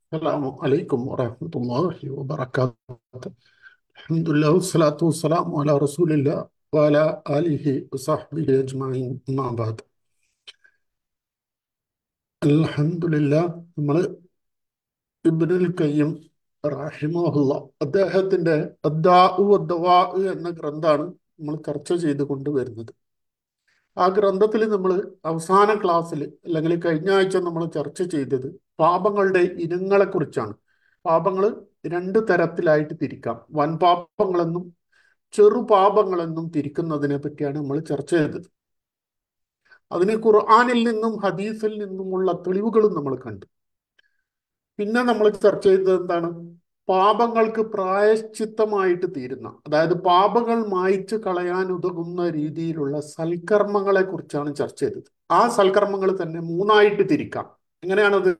السلام عليكم ورحمة الله وبركاته الحمد لله والصلاة والسلام على رسول الله وعلى آله وصحبه أجمعين أما بعد الحمد لله നമ്മൾ ഇബ്നുൽ കയ്യം റഹിമഹുല്ല അദ്ദേഹത്തിന്റെ അദ്ദാഉ വദ്ദവാ എന്ന ഗ്രന്ഥമാണ് നമ്മൾ ചർച്ച ചെയ്ത് കൊണ്ടുവരുന്നത് ആ ഗ്രന്ഥത്തിൽ നമ്മൾ അവസാന ക്ലാസ്സിൽ അല്ലെങ്കിൽ കഴിഞ്ഞ ആഴ്ച നമ്മൾ ചർച്ച ചെയ്തത് പാപങ്ങളുടെ ഇനങ്ങളെ കുറിച്ചാണ് പാപങ്ങൾ രണ്ട് തരത്തിലായിട്ട് തിരിക്കാം വൻ പാപങ്ങളെന്നും ചെറു പാപങ്ങളെന്നും തിരിക്കുന്നതിനെ പറ്റിയാണ് നമ്മൾ ചർച്ച ചെയ്തത് അതിന് ഖുർആനിൽ നിന്നും ഹദീസിൽ നിന്നുമുള്ള തെളിവുകളും നമ്മൾ കണ്ടു പിന്നെ നമ്മൾ ചർച്ച ചെയ്തത് എന്താണ് പാപങ്ങൾക്ക് പ്രായശ്ചിത്തമായിട്ട് തീരുന്ന അതായത് പാപങ്ങൾ മായ്ച്ചു കളയാൻ ഉതകുന്ന രീതിയിലുള്ള സൽക്കർമ്മങ്ങളെ കുറിച്ചാണ് ചർച്ച ചെയ്തത് ആ സൽക്കർമ്മങ്ങൾ തന്നെ മൂന്നായിട്ട് തിരിക്കാം എങ്ങനെയാണത്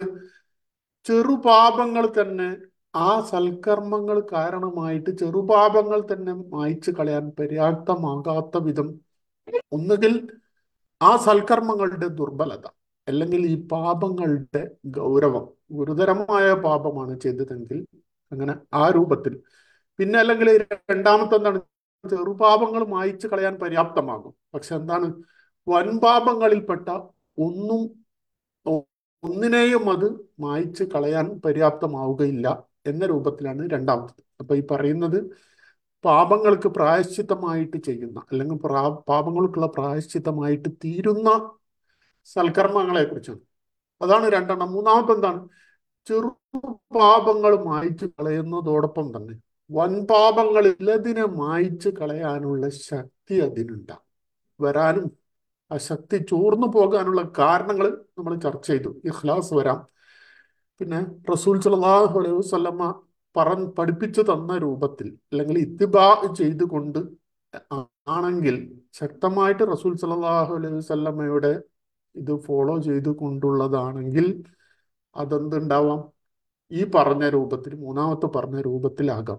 ചെറുപാപങ്ങൾ തന്നെ ആ സൽക്കർമ്മങ്ങൾ കാരണമായിട്ട് ചെറുപാപങ്ങൾ തന്നെ മായ്ച്ചു കളയാൻ പര്യാപ്തമാകാത്ത വിധം ഒന്നുകിൽ ആ സൽക്കർമ്മങ്ങളുടെ ദുർബലത അല്ലെങ്കിൽ ഈ പാപങ്ങളുടെ ഗൗരവം ഗുരുതരമായ പാപമാണ് ചെയ്തതെങ്കിൽ അങ്ങനെ ആ രൂപത്തിൽ പിന്നെ അല്ലെങ്കിൽ രണ്ടാമത്തെ എന്താണ് ചെറുപാപങ്ങൾ മായ്ച്ചു കളയാൻ പര്യാപ്തമാകും പക്ഷെ എന്താണ് വൻപാപങ്ങളിൽപ്പെട്ട ഒന്നും ഒന്നിനെയും അത് മായ്ച്ചു കളയാൻ പര്യാപ്തമാവുകയില്ല എന്ന രൂപത്തിലാണ് രണ്ടാമത്തത് അപ്പൊ ഈ പറയുന്നത് പാപങ്ങൾക്ക് പ്രായശ്ചിത്തമായിട്ട് ചെയ്യുന്ന അല്ലെങ്കിൽ പ്രാ പാപങ്ങൾക്കുള്ള പ്രായശ്ചിത്തമായിട്ട് തീരുന്ന സൽക്കർമ്മങ്ങളെ കുറിച്ചാണ് അതാണ് രണ്ടെണ്ണം മൂന്നാമത്തെ എന്താണ് ചെറു പാപങ്ങൾ മായ്ച്ചു കളയുന്നതോടൊപ്പം തന്നെ വൻപാപങ്ങളിൽ അതിനെ മായ്ച്ചു കളയാനുള്ള ശക്തി അതിനുണ്ടാവും വരാനും ആ ശക്തി ചോർന്നു പോകാനുള്ള കാരണങ്ങൾ നമ്മൾ ചർച്ച ചെയ്തു ഇഖ്ലാസ് വരാം പിന്നെ റസൂൽ സലാഹു അലൈഹി വസ്ലമ്മ പറ പഠിപ്പിച്ചു തന്ന രൂപത്തിൽ അല്ലെങ്കിൽ ഇത്തിബാ ചെയ്തുകൊണ്ട് ആണെങ്കിൽ ശക്തമായിട്ട് റസൂൽ സലാഹു അലൈഹി വസ്ലമ്മയുടെ ഇത് ഫോളോ ചെയ്തു കൊണ്ടുള്ളതാണെങ്കിൽ അതെന്തുണ്ടാവാം ഈ പറഞ്ഞ രൂപത്തിൽ മൂന്നാമത്തെ പറഞ്ഞ രൂപത്തിലാകാം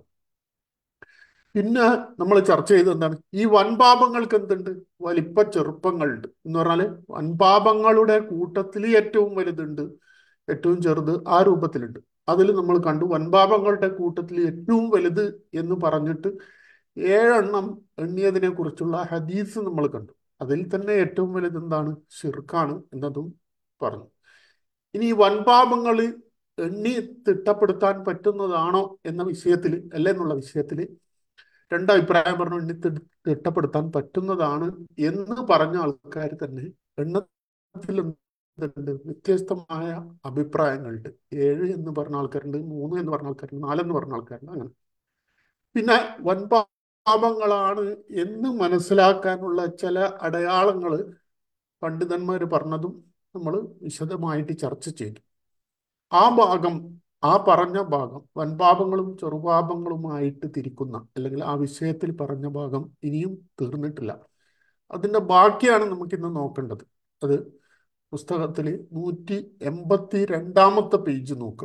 പിന്നെ നമ്മൾ ചർച്ച ചെയ്തത് എന്താണ് ഈ വൻപാപങ്ങൾക്ക് എന്തുണ്ട് വലിപ്പ ചെറുപ്പങ്ങളുണ്ട് എന്ന് പറഞ്ഞാല് വൻപാപങ്ങളുടെ കൂട്ടത്തിൽ ഏറ്റവും വലുതുണ്ട് ഏറ്റവും ചെറുത് ആ രൂപത്തിലുണ്ട് അതിൽ നമ്മൾ കണ്ടു വൻപാപങ്ങളുടെ കൂട്ടത്തിൽ ഏറ്റവും വലുത് എന്ന് പറഞ്ഞിട്ട് ഏഴെണ്ണം എണ്ണിയതിനെ കുറിച്ചുള്ള ഹദീസ് നമ്മൾ കണ്ടു അതിൽ തന്നെ ഏറ്റവും വലുത് എന്താണ് ഷിർക്കാണ് എന്നതും പറഞ്ഞു ഇനി വൻപാപങ്ങൾ എണ്ണി തിട്ടപ്പെടുത്താൻ പറ്റുന്നതാണോ എന്ന വിഷയത്തിൽ അല്ല എന്നുള്ള വിഷയത്തിൽ രണ്ടഭിപ്രായം പറഞ്ഞു എണ്ണി തിട്ടപ്പെടുത്താൻ പറ്റുന്നതാണ് എന്ന് പറഞ്ഞ ആൾക്കാർ തന്നെ എണ്ണത്തിൽ ഉണ്ട് വ്യത്യസ്തമായ അഭിപ്രായങ്ങളുണ്ട് ഏഴ് എന്ന് പറഞ്ഞ ആൾക്കാരുണ്ട് മൂന്ന് എന്ന് പറഞ്ഞ ആൾക്കാരുണ്ട് നാലെന്ന് പറഞ്ഞ ആൾക്കാരുണ്ട് അങ്ങനെ പിന്നെ വൻപാപങ്ങളാണ് എന്ന് മനസ്സിലാക്കാനുള്ള ചില അടയാളങ്ങൾ പണ്ഡിതന്മാർ പറഞ്ഞതും നമ്മൾ വിശദമായിട്ട് ചർച്ച ചെയ്തു ആ ഭാഗം ആ പറഞ്ഞ ഭാഗം വൻപാപങ്ങളും ചെറുപാപങ്ങളുമായിട്ട് തിരിക്കുന്ന അല്ലെങ്കിൽ ആ വിഷയത്തിൽ പറഞ്ഞ ഭാഗം ഇനിയും തീർന്നിട്ടില്ല അതിൻ്റെ ബാക്കിയാണ് നമുക്കിന്ന് നോക്കേണ്ടത് അത് പുസ്തകത്തിൽ നൂറ്റി എൺപത്തി രണ്ടാമത്തെ പേജ് നോക്കുക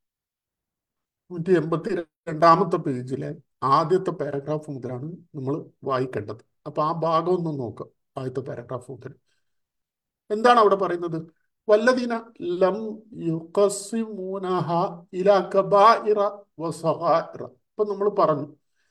നൂറ്റി എൺപത്തി രണ്ടാമത്തെ പേജിലെ ആദ്യത്തെ പാരഗ്രാഫ് മുതലാണ് നമ്മൾ വായിക്കേണ്ടത് അപ്പൊ ആ ഭാഗം ഒന്ന് നോക്കുക ആദ്യത്തെ പാരഗ്രാഫ് മുതൽ എന്താണ് അവിടെ പറയുന്നത് വല്ലദീന ലം യുഖസിമൂനഹ ഇല കബായിറ വസഗായിറ ഇപ്പൊ നമ്മൾ പറഞ്ഞു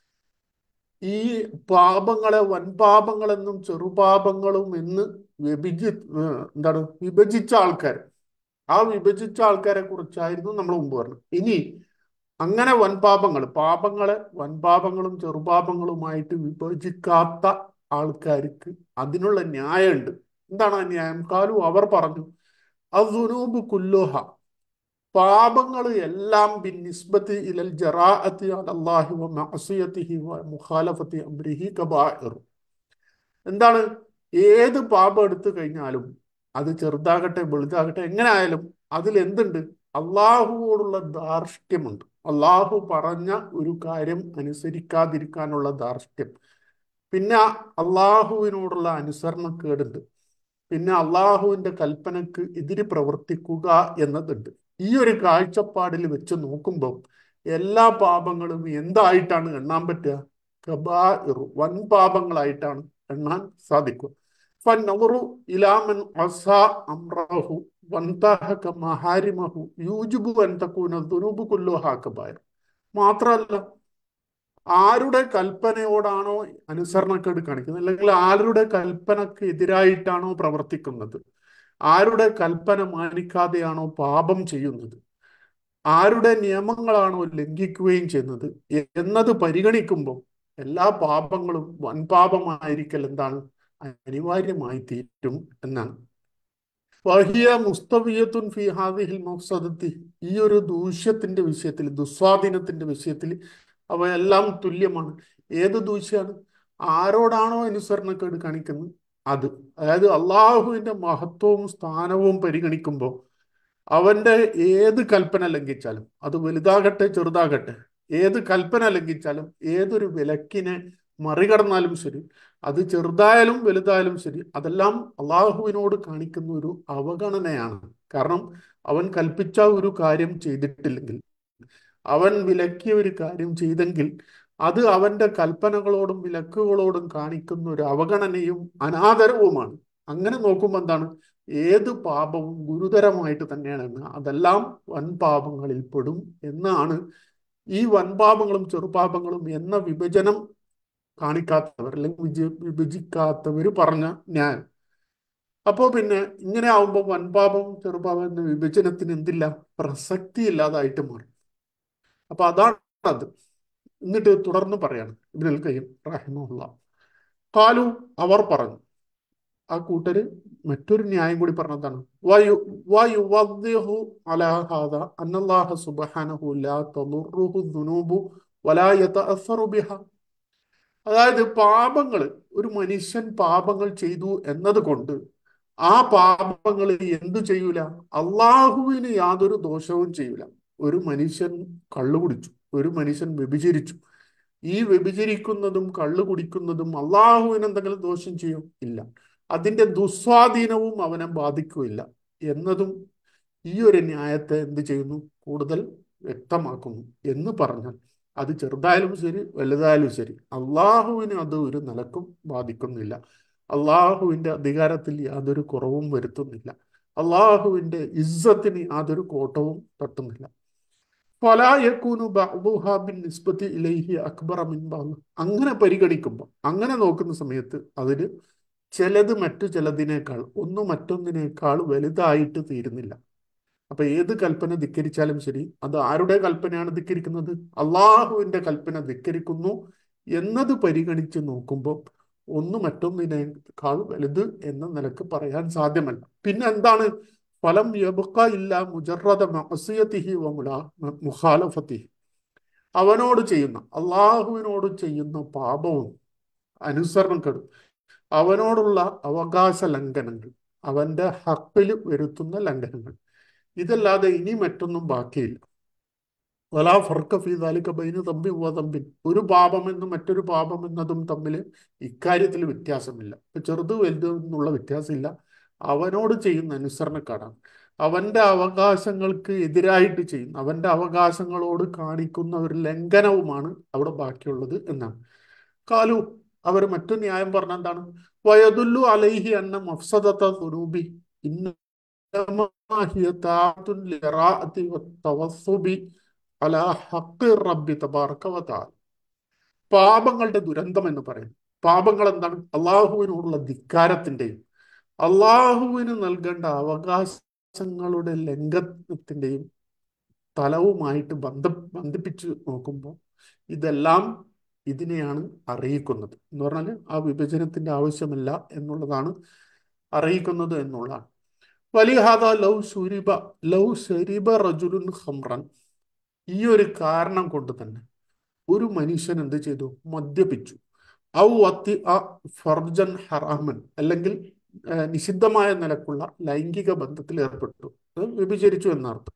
ഈ പാപങ്ങളെ വൻപാപങ്ങളെന്നും ചെറുപാപങ്ങളും എന്ന് വിഭജി എന്താണ് വിഭജിച്ച ആൾക്കാർ ആ വിഭജിച്ച ആൾക്കാരെ കുറിച്ചായിരുന്നു നമ്മൾ മുമ്പ് പറഞ്ഞത് ഇനി അങ്ങനെ വൻപാപങ്ങൾ പാപങ്ങളെ വൻപാപങ്ങളും ചെറുപാപങ്ങളുമായിട്ട് വിഭജിക്കാത്ത ആൾക്കാർക്ക് അതിനുള്ള ന്യായമുണ്ട് എന്താണ് ആ ന്യായം കാലു അവർ പറഞ്ഞു അസുനൂബ് കുല്ലുഹ പാപങ്ങൾ എല്ലാം ബിൻ നിസ്ബത്തി ഇലൽ ജറാഅത്തി അലല്ലാഹി വ മഅസിയതിഹി വ മുഖാലഫത്തി അംരിഹി കബായിർ എന്താണ് ഏത് പാപം എടുത്തു കഴിഞ്ഞാലും അത് ചെറുതാകട്ടെ വലുതാകട്ടെ എങ്ങനെ ആയാലും അതിൽ എന്തുണ്ട് അള്ളാഹുവോടുള്ള ധാർഷ്ട്യമുണ്ട് അള്ളാഹു പറഞ്ഞ ഒരു കാര്യം അനുസരിക്കാതിരിക്കാനുള്ള ധാർഷ്ട്യം പിന്നെ അള്ളാഹുവിനോടുള്ള അനുസരണക്കേടുണ്ട് പിന്നെ അള്ളാഹുവിന്റെ കൽപ്പനക്ക് എതിര് പ്രവർത്തിക്കുക എന്നതുണ്ട് ഈ ഒരു കാഴ്ചപ്പാടിൽ വെച്ച് നോക്കുമ്പോൾ എല്ലാ പാപങ്ങളും എന്തായിട്ടാണ് എണ്ണാൻ പറ്റുക കബാ വൻ പാപങ്ങളായിട്ടാണ് എണ്ണാൻ സാധിക്കുക ഫന്നവറു ഇലാമൻ അസ അമ്രഹു വൻതാഹക മഹാരിമഹു യൂജുബു അൻ തകൂന ദുനൂബു കുല്ലുഹാ കബായർ മാത്രമല്ല ആരുടെ കൽപ്പനയോടാണോ അനുസരണക്കേട് കാണിക്കുന്നത് അല്ലെങ്കിൽ ആരുടെ കൽപ്പനക്ക് എതിരായിട്ടാണോ പ്രവർത്തിക്കുന്നത് ആരുടെ കൽപ്പന മാനിക്കാതെയാണോ പാപം ചെയ്യുന്നത് ആരുടെ നിയമങ്ങളാണോ ലംഘിക്കുകയും ചെയ്യുന്നത് എന്നത് പരിഗണിക്കുമ്പോൾ എല്ലാ പാപങ്ങളും വൻപാപമായിരിക്കൽ എന്താണ് അനിവാര്യമായി തീരും എന്നാണ് വഹിയ മുസ്തവിയത്തുൻ ഫി ഹാദിഹിൽ മഫ്സദത്തി ഈ ഒരു ദൂഷ്യത്തിന്റെ വിഷയത്തിൽ ദുസ്വാധീനത്തിന്റെ വിഷയത്തിൽ അവയെല്ലാം തുല്യമാണ് ഏത് ദൂഷ്യമാണ് ആരോടാണോ അനുസരണക്കേട് കാണിക്കുന്നത് അത് അതായത് അള്ളാഹുവിന്റെ മഹത്വവും സ്ഥാനവും പരിഗണിക്കുമ്പോൾ അവന്റെ ഏത് കൽപ്പന ലംഘിച്ചാലും അത് വലുതാകട്ടെ ചെറുതാകട്ടെ ഏത് കൽപ്പന ലംഘിച്ചാലും ഏതൊരു വിലക്കിനെ മറികടന്നാലും ശരി അത് ചെറുതായാലും വലുതായാലും ശരി അതെല്ലാം അള്ളാഹുവിനോട് കാണിക്കുന്ന ഒരു അവഗണനയാണ് കാരണം അവൻ കൽപ്പിച്ച ഒരു കാര്യം ചെയ്തിട്ടില്ലെങ്കിൽ അവൻ വിലക്കിയ ഒരു കാര്യം ചെയ്തെങ്കിൽ അത് അവന്റെ കൽപ്പനകളോടും വിലക്കുകളോടും കാണിക്കുന്ന ഒരു അവഗണനയും അനാദരവുമാണ് അങ്ങനെ നോക്കുമ്പോൾ എന്താണ് ഏത് പാപവും ഗുരുതരമായിട്ട് തന്നെയാണ് അതെല്ലാം വൻപാപങ്ങളിൽ പെടും എന്നാണ് ഈ വൻപാപങ്ങളും ചെറുപാപങ്ങളും എന്ന വിഭജനം കാണിക്കാത്തവർ അല്ലെങ്കിൽ വിജ വിഭജിക്കാത്തവർ പറഞ്ഞ ഞാൻ അപ്പോ പിന്നെ ഇങ്ങനെ ആവുമ്പോൾ വൻപാപം ചെറുപാപം എന്ന വിഭജനത്തിന് എന്തില്ല പ്രസക്തി ഇല്ലാതായിട്ട് മാറും അപ്പൊ അതാണ് അത് എന്നിട്ട് തുടർന്ന് പറയാണ് ഇബ്നുൽ ഖയ്യിം റഹിമഹുള്ള കാലു അവർ പറഞ്ഞു ആ കൂട്ടര് മറ്റൊരു ന്യായം കൂടി പറഞ്ഞതാണ് വയു വയുവദ്ദിഹു അലാ ഹാദ അന്നല്ലാഹ സുബ്ഹാനഹു ലാ തദുറുഹു ദുനൂബു വലാ യതഅസ്സറു ബിഹ അതായത് പാപങ്ങൾ ഒരു മനുഷ്യൻ പാപങ്ങൾ ചെയ്തു എന്നതുകൊണ്ട് ആ പാപങ്ങൾ എന്തു ചെയ്യൂല അള്ളാഹുവിന് യാതൊരു ദോഷവും ചെയ്യൂല ഒരു മനുഷ്യൻ കള്ളു കുടിച്ചു ഒരു മനുഷ്യൻ വ്യഭിചരിച്ചു ഈ വ്യഭിചരിക്കുന്നതും കള്ളു കുടിക്കുന്നതും അള്ളാഹുവിന് എന്തെങ്കിലും ദോഷം ചെയ്യും ഇല്ല അതിന്റെ ദുസ്വാധീനവും അവനെ ബാധിക്കുകയില്ല എന്നതും ഈ ഒരു ന്യായത്തെ എന്ത് ചെയ്യുന്നു കൂടുതൽ വ്യക്തമാക്കുന്നു എന്ന് പറഞ്ഞാൽ അത് ചെറുതായാലും ശരി വലുതായാലും ശരി അള്ളാഹുവിന് അത് ഒരു നിലക്കും ബാധിക്കുന്നില്ല അള്ളാഹുവിന്റെ അധികാരത്തിൽ യാതൊരു കുറവും വരുത്തുന്നില്ല അള്ളാഹുവിന്റെ ഇസ്സത്തിന് യാതൊരു കോട്ടവും തട്ടുന്നില്ല അങ്ങനെ പരിഗണിക്കുമ്പോൾ അങ്ങനെ നോക്കുന്ന സമയത്ത് അതിന് ചിലത് മറ്റു ചിലതിനേക്കാൾ ഒന്ന് മറ്റൊന്നിനേക്കാൾ വലുതായിട്ട് തീരുന്നില്ല അപ്പൊ ഏത് കൽപ്പന ധിക്കരിച്ചാലും ശരി അത് ആരുടെ കൽപ്പനയാണ് ധിക്കരിക്കുന്നത് അള്ളാഹുവിന്റെ കൽപ്പന ധിക്കരിക്കുന്നു എന്നത് പരിഗണിച്ച് നോക്കുമ്പോൾ ഒന്ന് മറ്റൊന്നിനേക്കാൾ വലുത് എന്ന നിലക്ക് പറയാൻ സാധ്യമല്ല പിന്നെ എന്താണ് ഫലം യബക്ക ഇല്ല മുജറദ മഅസിയത്തിഹി വ മുഖാലഫത്തിഹി അവനോട് ചെയ്യുന്ന അള്ളാഹുവിനോട് ചെയ്യുന്ന പാപവും അനുസരണക്കെടും അവനോടുള്ള അവകാശ ലംഘനങ്ങൾ അവന്റെ ഹക്കിൽ വരുത്തുന്ന ലംഘനങ്ങൾ ഇതല്ലാതെ ഇനി മറ്റൊന്നും ബാക്കിയില്ല വലാ ഫർക്ക ഫീ ദാലിക ബൈന തമ്പി വ തമ്പിൻ ഒരു പാപം എന്നും മറ്റൊരു പാപം എന്നതും തമ്മിൽ ഇക്കാര്യത്തിൽ വ്യത്യാസമില്ല ഇപ്പൊ ചെറുത് വലുത് എന്നുള്ള വ്യത്യാസമില്ല അവനോട് ചെയ്യുന്ന അനുസരണക്കാടാണ് അവന്റെ അവകാശങ്ങൾക്ക് എതിരായിട്ട് ചെയ്യുന്ന അവന്റെ അവകാശങ്ങളോട് കാണിക്കുന്ന ഒരു ലംഘനവുമാണ് അവിടെ ബാക്കിയുള്ളത് എന്നാണ് കാലു അവർ മറ്റു ന്യായം പറഞ്ഞ എന്താണ് വയതുല്ലു അലൈഹി അന്ന മഫ്സദത്ത ദുനൂബി അലാ ഹഖ് റബ്ബി തബാറക വതആല പാപങ്ങളുടെ ദുരന്തം എന്ന് പറയുന്നു പാപങ്ങൾ എന്താണ് അള്ളാഹുവിനോടുള്ള ധിക്കാരത്തിന്റെയും അള്ളാഹുവിന് നൽകേണ്ട അവകാശങ്ങളുടെ ലംഘനത്തിന്റെയും തലവുമായിട്ട് ബന്ധ ബന്ധിപ്പിച്ച് നോക്കുമ്പോൾ ഇതെല്ലാം ഇതിനെയാണ് അറിയിക്കുന്നത് എന്ന് പറഞ്ഞാൽ ആ വിഭജനത്തിന്റെ ആവശ്യമില്ല എന്നുള്ളതാണ് അറിയിക്കുന്നത് എന്നുള്ളതാണ് വലിഹാദ ലൗ സുരിബ ലൗ ശരിബ റജുലുൻ ഖംറൻ ഈ ഒരു കാരണം കൊണ്ട് തന്നെ ഒരു മനുഷ്യൻ എന്ത് ചെയ്തു മദ്യപിച്ചു ഔ അത്തി അ ഫർജൻ ഹറാമൻ അല്ലെങ്കിൽ നിഷിദ്ധമായ നിലക്കുള്ള ലൈംഗിക ബന്ധത്തിൽ ഏർപ്പെട്ടു വ്യഭിചരിച്ചു എന്നർത്ഥം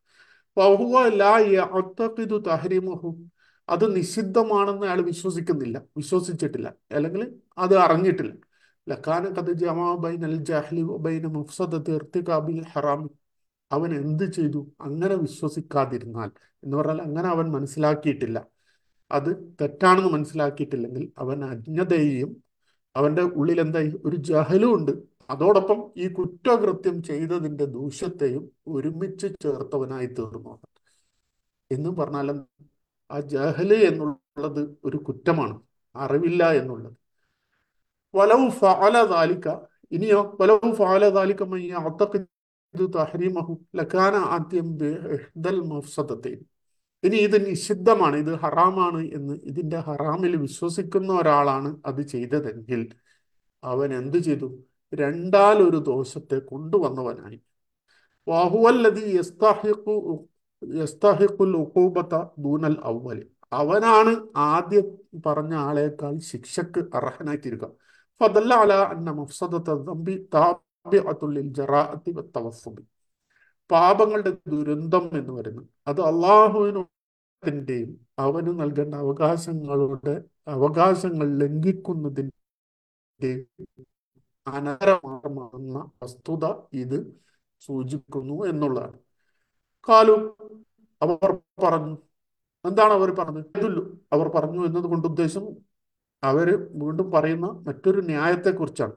തഹരിമഹു അത് നിഷിദ്ധമാണെന്ന് അയാൾ വിശ്വസിക്കുന്നില്ല വിശ്വസിച്ചിട്ടില്ല അല്ലെങ്കിൽ അത് അറിഞ്ഞിട്ടില്ല ലക്കാന കത് ജമാ ബൈനൽ ജാഹ്ലി ബൈന മുഫ്സദത്ത് ഇർത്തികാബിൽ ഹറാമി അവൻ എന്ത് ചെയ്തു അങ്ങനെ വിശ്വസിക്കാതിരുന്നാൽ എന്ന് പറഞ്ഞാൽ അങ്ങനെ അവൻ മനസ്സിലാക്കിയിട്ടില്ല അത് തെറ്റാണെന്ന് മനസ്സിലാക്കിയിട്ടില്ലെങ്കിൽ അവൻ അജ്ഞതയെയും അവന്റെ ഉള്ളിൽ എന്തായി ഒരു ജഹലും ഉണ്ട് അതോടൊപ്പം ഈ കുറ്റകൃത്യം ചെയ്തതിന്റെ ദൂഷ്യത്തെയും ഒരുമിച്ച് ചേർത്തവനായി തീർന്നു എന്ന് പറഞ്ഞാൽ ആ ജഹല് എന്നുള്ളത് ഒരു കുറ്റമാണ് അറിവില്ല എന്നുള്ളത് വലവ് ഫഅല ദാലിക ഇനിയോ വലവ് ഫഅല ദാലിക മൻ യഅതഖിദു തഹ്രീമഹു ലകാന ആദ്യം ബിഇഹ്ദൽ മഫ്സദത്തൈൻ ഇനി ഇത് നിഷിദ്ധമാണ് ഇത് ഹറാമാണ് എന്ന് ഇതിന്റെ ഹറാമിൽ വിശ്വസിക്കുന്ന ഒരാളാണ് അത് ചെയ്തതെങ്കിൽ അവൻ എന്തു ചെയ്തു രണ്ടാൽ ഒരു ദോഷത്തെ കൊണ്ടുവന്നവനായി വഹുവല്ലദീ യസ്തഹിഖു യസ്തഹിഖുൽ ഉഖൂബത ദൂനൽ അവ്വലി അവനാണ് ആദ്യം പറഞ്ഞ ആളേക്കാൾ ശിക്ഷക്ക് അർഹനായിത്തീരുക ഫദല്ല അല അന്ന മഫ്സദത ദംബി താബിഅത്തുൽ ലിൽ ജറാഅത്തി വത്തവസ്സുബി പാപങ്ങളുടെ ദുരന്തം എന്ന് പറയുന്നത് അത് അള്ളാഹുവിനുടെയും അവന് നൽകേണ്ട അവകാശങ്ങളുടെ അവകാശങ്ങൾ ലംഘിക്കുന്നതിന്റെ അനന്തരമാകുന്ന വസ്തുത ഇത് സൂചിപ്പിക്കുന്നു എന്നുള്ളതാണ് കാലു അവർ പറഞ്ഞു എന്താണ് അവർ പറഞ്ഞത് ഇതുല്ലു അവർ പറഞ്ഞു എന്നത് കൊണ്ട് ഉദ്ദേശം അവര് വീണ്ടും പറയുന്ന മറ്റൊരു ന്യായത്തെ കുറിച്ചാണ്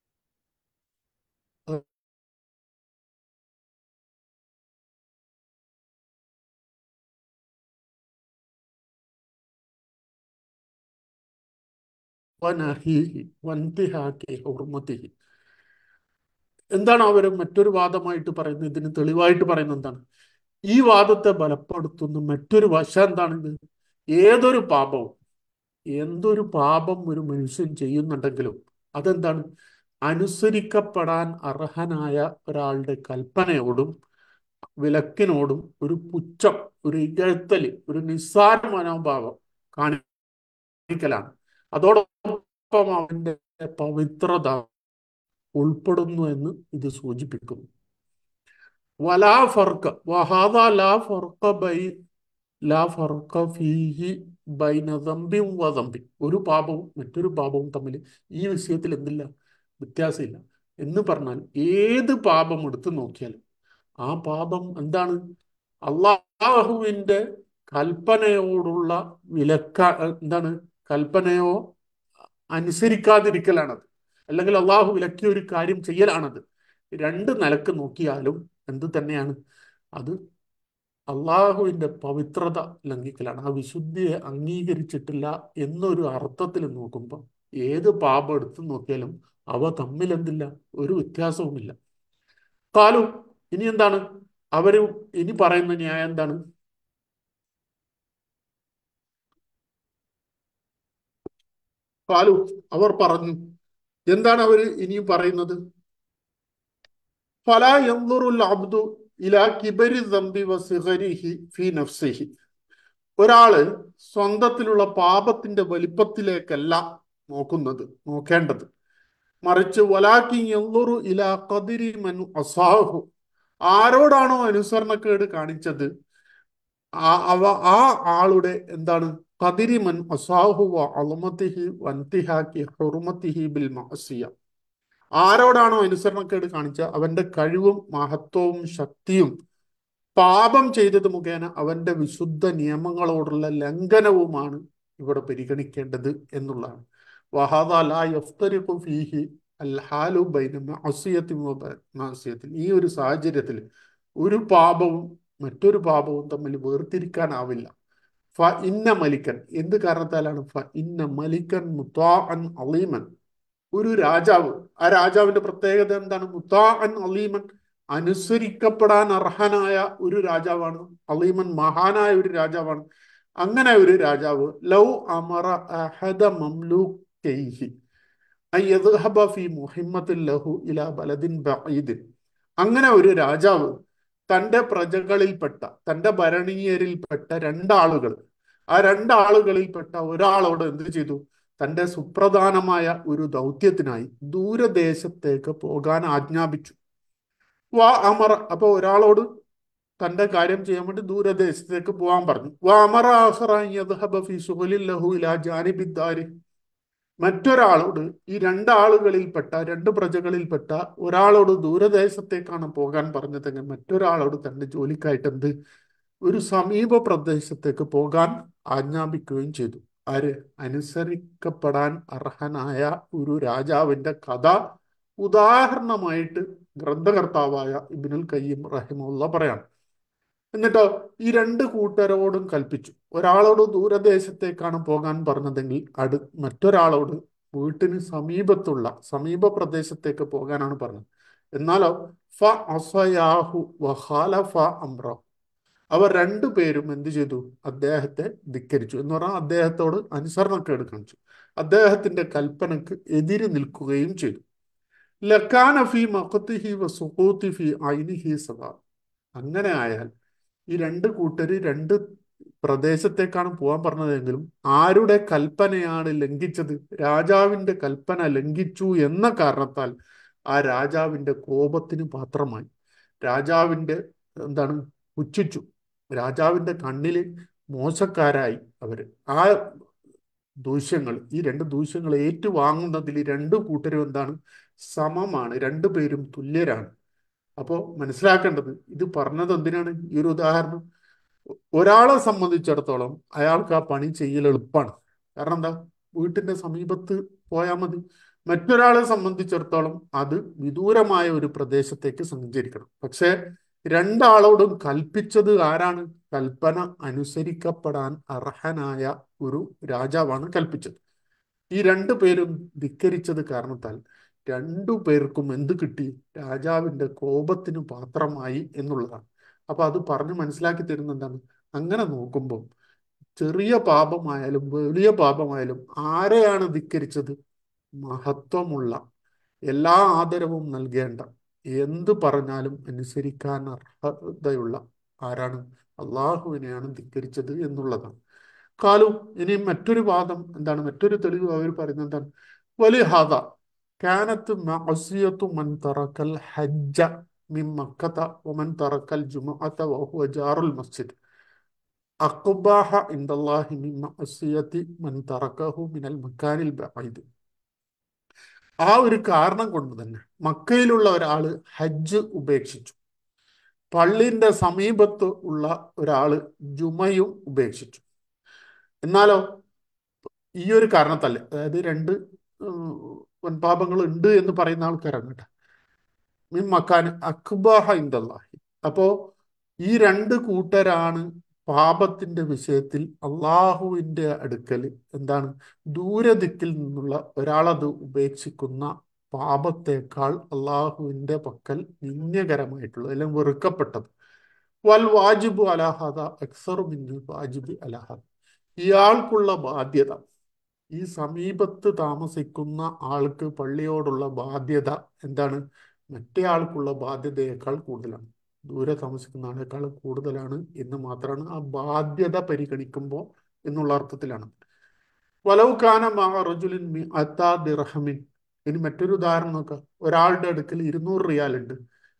വനഹീഹി വൻതിഹാക്കി ഹുർമതിഹി എന്താണ് അവർ മറ്റൊരു വാദമായിട്ട് പറയുന്നത് ഇതിന് തെളിവായിട്ട് പറയുന്നത് എന്താണ് ഈ വാദത്തെ ബലപ്പെടുത്തുന്ന മറ്റൊരു വശം എന്താണിത് ഏതൊരു പാപവും എന്തൊരു പാപം ഒരു മനുഷ്യൻ ചെയ്യുന്നുണ്ടെങ്കിലും അതെന്താണ് അനുസരിക്കപ്പെടാൻ അർഹനായ ഒരാളുടെ കൽപ്പനയോടും വിലക്കിനോടും ഒരു പുച്ഛം ഒരു ഇകഴ്ത്തല് ഒരു നിസ്സാര മനോഭാവം കാണിക്കലാണ് അതോടൊപ്പം അവന്റെ പവിത്രത ഉൾപ്പെടുന്നു എന്ന് ഇത് സൂചിപ്പിക്കുന്നു വലാ ഫർക്ക വഹാദ ലാ ഫർക്ക ബൈ ലാ ഫർക്ക ഫീഹി ബൈന ദംബിം വദംബി ഒരു പാപവും മറ്റൊരു പാപവും തമ്മിൽ ഈ വിഷയത്തിൽ എന്തില്ല വ്യത്യാസമില്ല എന്ന് പറഞ്ഞാൽ ഏത് പാപം എടുത്തു നോക്കിയാലും ആ പാപം എന്താണ് അള്ളാഹുവിന്റെ കൽപ്പനയോടുള്ള വിലക്ക എന്താണ് കൽപ്പനയോ അനുസരിക്കാതിരിക്കലാണത് അല്ലെങ്കിൽ അള്ളാഹു വിലക്കിയ ഒരു കാര്യം ചെയ്യലാണത് രണ്ട് നിലക്ക് നോക്കിയാലും എന്ത് തന്നെയാണ് അത് അള്ളാഹുവിന്റെ പവിത്രത ലംഘിക്കലാണ് ആ വിശുദ്ധിയെ അംഗീകരിച്ചിട്ടില്ല എന്നൊരു അർത്ഥത്തിൽ നോക്കുമ്പോൾ ഏത് പാപം എടുത്തു നോക്കിയാലും അവ തമ്മിൽ എന്തില്ല ഒരു വ്യത്യാസവുമില്ല കാലു ഇനി എന്താണ് അവര് ഇനി പറയുന്ന ന്യായം എന്താണ് കാലു അവർ പറഞ്ഞു എന്താണ് അവർ ഇനിയും പറയുന്നത് ഫലാ യൻദുറുൽ അബ്ദു ഇലാ കിബരി ദംബി വസിഗരിഹി ഫി നഫ്സിഹി ഒരാള് സ്വന്തത്തിലുള്ള പാപത്തിന്റെ വലിപ്പത്തിലേക്കല്ല നോക്കുന്നത് നോക്കേണ്ടത് മറിച്ച് വലാക്കി യൻദുറു ഇലാ ഖദിരി മൻ അസാഹു ആരോടാണോ അനുസരണക്കേട് കാണിച്ചത് ആ അവ ആ ആളുടെ എന്താണ് ഖദിരി മൻ അസാഹു വ അളമത്തിഹി വൻതിഹാക്കി ഹുർമത്തിഹി ബിൽ മഅസിയ ആരോടാണോ അനുസരണക്കേട് കാണിച്ച അവന്റെ കഴിവും മഹത്വവും ശക്തിയും പാപം ചെയ്തത് മുഖേന അവന്റെ വിശുദ്ധ നിയമങ്ങളോടുള്ള ലംഘനവുമാണ് ഇവിടെ പരിഗണിക്കേണ്ടത് എന്നുള്ളതാണ് വഹാദ ലാ യഫ്തരിഖു ഫീഹി അൽ ഹാലു ബൈന മഅസിയത്തിൻ വ മഅസിയത്തിൻ ഈ ഒരു സാഹചര്യത്തിൽ ഒരു പാപവും മറ്റൊരു പാപവും തമ്മിൽ വേർതിരിക്കാനാവില്ല ഫ ഇന്ന മലിക്കൻ എന്ത് കാരണത്താലാണ് ഫ ഇന്ന മലിക്കൻ മുത്താഅൻ അലീമൻ ഒരു രാജാവ് ആ രാജാവിന്റെ പ്രത്യേകത എന്താണ് മുത്താഅൻ അലീമൻ അനുസരിക്കപ്പെടാൻ അർഹനായ ഒരു രാജാവാണ് അലീമൻ മഹാനായ ഒരു രാജാവാണ് അങ്ങനെ ഒരു രാജാവ് ലൗ അമറ അഹദ മംലൂക്കൈഹി അയ്യദ്ഹബ ഫി മുഹിമ്മത്തിൻ ലഹു ഇലാ ബലദിൻ ബഈദിൻ അങ്ങനെ ഒരു രാജാവ് തന്റെ പ്രജകളിൽപ്പെട്ട തന്റെ ഭരണീയരിൽപ്പെട്ട രണ്ടാളുകൾ ആ രണ്ടാളുകളിൽപ്പെട്ട ഒരാളോട് എന്ത് ചെയ്തു തന്റെ സുപ്രധാനമായ ഒരു ദൗത്യത്തിനായി ദൂരദേശത്തേക്ക് പോകാൻ ആജ്ഞാപിച്ചു വാ അമർ അപ്പൊ ഒരാളോട് തന്റെ കാര്യം ചെയ്യാൻ വേണ്ടി ദൂരദേശത്തേക്ക് പോകാൻ പറഞ്ഞു വാ അമറ ആഖറ അൻ യദ്ഹബ ഫി ശുഗ്ലിൻ ലഹു ഇലാ ജാനിബിദ്ദാരി മറ്റൊരാളോട് ഈ രണ്ടാളുകളിൽപ്പെട്ട രണ്ട് പ്രജകളിൽപ്പെട്ട ഒരാളോട് ദൂരദേശത്തേക്കാണ് പോകാൻ പറഞ്ഞതെങ്കിൽ മറ്റൊരാളോട് തന്റെ ജോലിക്കായിട്ട് എന്ത് ഒരു സമീപ പ്രദേശത്തേക്ക് പോകാൻ ആജ്ഞാപിക്കുകയും ചെയ്തു ആര് അനുസരിക്കപ്പെടാൻ അർഹനായ ഒരു രാജാവിന്റെ കഥ ഉദാഹരണമായിട്ട് ഗ്രന്ഥകർത്താവായ ഇബിനുൽ കയ്യം റഹിമുള്ള പറയാണ് എന്നിട്ടോ ഈ രണ്ട് കൂട്ടരോടും കൽപ്പിച്ചു ഒരാളോട് ദൂരദേശത്തേക്കാണ് പോകാൻ പറഞ്ഞതെങ്കിൽ അടു മറ്റൊരാളോട് വീട്ടിന് സമീപത്തുള്ള സമീപ പ്രദേശത്തേക്ക് പോകാനാണ് പറഞ്ഞത് എന്നാലോ ഫ അസയാഹു വഹാലഫ അമ്ര അവർ രണ്ടുപേരും എന്ത് ചെയ്തു അദ്ദേഹത്തെ ധിക്കരിച്ചു എന്ന് പറഞ്ഞാൽ അദ്ദേഹത്തോട് അനുസരണക്കേട് കാണിച്ചു അദ്ദേഹത്തിന്റെ കൽപ്പനക്ക് എതിര് നിൽക്കുകയും ചെയ്തു ലക്കാന ഫി മഖത്തിഹി വ സുഖൂത്തി ഫി ഐനിഹി സദാ അങ്ങനെ ആയാൽ ഈ രണ്ട് കൂട്ടര് രണ്ട് പ്രദേശത്തേക്കാണ് പോകാൻ പറഞ്ഞതെങ്കിലും ആരുടെ കൽപ്പനയാണ് ലംഘിച്ചത് രാജാവിന്റെ കൽപ്പന ലംഘിച്ചു എന്ന കാരണത്താൽ ആ രാജാവിന്റെ കോപത്തിന് പാത്രമായി രാജാവിന്റെ എന്താണ് പുച്ഛിച്ചു രാജാവിന്റെ കണ്ണില് മോശക്കാരായി അവര് ആ ദൂഷ്യങ്ങൾ ഈ രണ്ട് ദൂഷ്യങ്ങൾ ഏറ്റുവാങ്ങുന്നതിൽ രണ്ടു കൂട്ടരും എന്താണ് സമമാണ് രണ്ടുപേരും തുല്യരാണ് അപ്പോൾ മനസ്സിലാക്കേണ്ടത് ഇത് പറഞ്ഞത് എന്തിനാണ് ഈ ഒരു ഉദാഹരണം ഒരാളെ സംബന്ധിച്ചിടത്തോളം അയാൾക്ക് ആ പണി ചെയ്യൽ എളുപ്പമാണ് കാരണം എന്താ വീട്ടിന്റെ സമീപത്ത് പോയാൽ മതി മറ്റൊരാളെ സംബന്ധിച്ചിടത്തോളം അത് വിദൂരമായ ഒരു പ്രദേശത്തേക്ക് സഞ്ചരിക്കണം പക്ഷേ രണ്ടാളോടും കൽപ്പിച്ചത് ആരാണ് കൽപ്പന അനുസരിക്കപ്പെടാൻ അർഹനായ ഒരു രാജാവാണ് കൽപ്പിച്ചത് ഈ രണ്ടു പേരും ധിക്കരിച്ചത് കാരണത്താൽ രണ്ടു പേർക്കും എന്ത് കിട്ടി രാജാവിന്റെ കോപത്തിന് പാത്രമായി എന്നുള്ളതാണ് അപ്പൊ അത് പറഞ്ഞ് മനസ്സിലാക്കി തരുന്ന എന്താണ് അങ്ങനെ നോക്കുമ്പോൾ ചെറിയ പാപമായാലും വലിയ പാപമായാലും ആരെയാണ് ധിക്കരിച്ചത് മഹത്വമുള്ള എല്ലാ ആദരവും നൽകേണ്ട എന്ത് പറഞ്ഞാലും അനുസരിക്കാൻ അർഹതയുള്ള ആരാണ് അള്ളാഹുവിനെയാണ് ധിക്കരിച്ചത് എന്നുള്ളതാണ് കാലു ഇനി മറ്റൊരു വാദം എന്താണ് മറ്റൊരു തെളിവ് അവർ പറയുന്നത് എന്താണ് വലിയ ഹാദ കാനത്ത് മഅസിയത്തു മൻ തറക്കൽ ഹജ്ജ മിൻ മക്കത വമൻ തറക്കൽ ജുമുഅത വഹുവ ജാറുൽ മസ്ജിദ് അഖ്ബാഹ ഇൻദല്ലാഹി മിൻ മഅസിയത്തി മൻ തറക്കഹു മിനൽ മക്കാനിൽ ബഈദ് ആ ഒരു കാരണം കൊണ്ട് തന്നെ മക്കയിലുള്ള ഒരാള് ഹജ്ജ് ഉപേക്ഷിച്ചു പള്ളിന്റെ സമീപത്ത് ഉള്ള ഒരാള് ജുമയും ഉപേക്ഷിച്ചു എന്നാലോ ഈ ഒരു കാരണത്തല്ല അതായത് രണ്ട് വൻപാപങ്ങൾ ഉണ്ട് എന്ന് പറയുന്ന ആൾക്കാരാണ് കേട്ടോ മീൻ മക്കാൻ അക്ബാഹ ഇന്ദല്ലാഹി അപ്പോ ഈ രണ്ട് കൂട്ടരാണ് പാപത്തിന്റെ വിഷയത്തിൽ അള്ളാഹുവിന്റെ അടുക്കൽ എന്താണ് ദൂരദിക്കിൽ നിന്നുള്ള ഒരാളത് ഉപേക്ഷിക്കുന്ന പാപത്തേക്കാൾ അള്ളാഹുവിന്റെ പക്കൽ നിന്യകരമായിട്ടുള്ളത് അല്ലെങ്കിൽ വെറുക്കപ്പെട്ടത് വൽ വാജിബു അലാഹദ അക്സറു മിന്നു വാജിബ് അലാഹദ ഇയാൾക്കുള്ള ബാധ്യത ഈ സമീപത്ത് താമസിക്കുന്ന ആൾക്ക് പള്ളിയോടുള്ള ബാധ്യത എന്താണ് മറ്റേ ആൾക്കുള്ള ബാധ്യതയേക്കാൾ കൂടുതലാണ് ദൂരെ താമസിക്കുന്ന ആളേക്കാൾ കൂടുതലാണ് എന്ന് മാത്രമാണ് ആ ബാധ്യത പരിഗണിക്കുമ്പോൾ എന്നുള്ള അർത്ഥത്തിലാണ് വലവുക്കാന മഹറജുലിൻ ദിർഹമിൻ ഇനി മറ്റൊരു ഉദാഹരണം നോക്കാം ഒരാളുടെ അടുക്കൽ ഇരുന്നൂറ് റിയാൽ ഉണ്ട്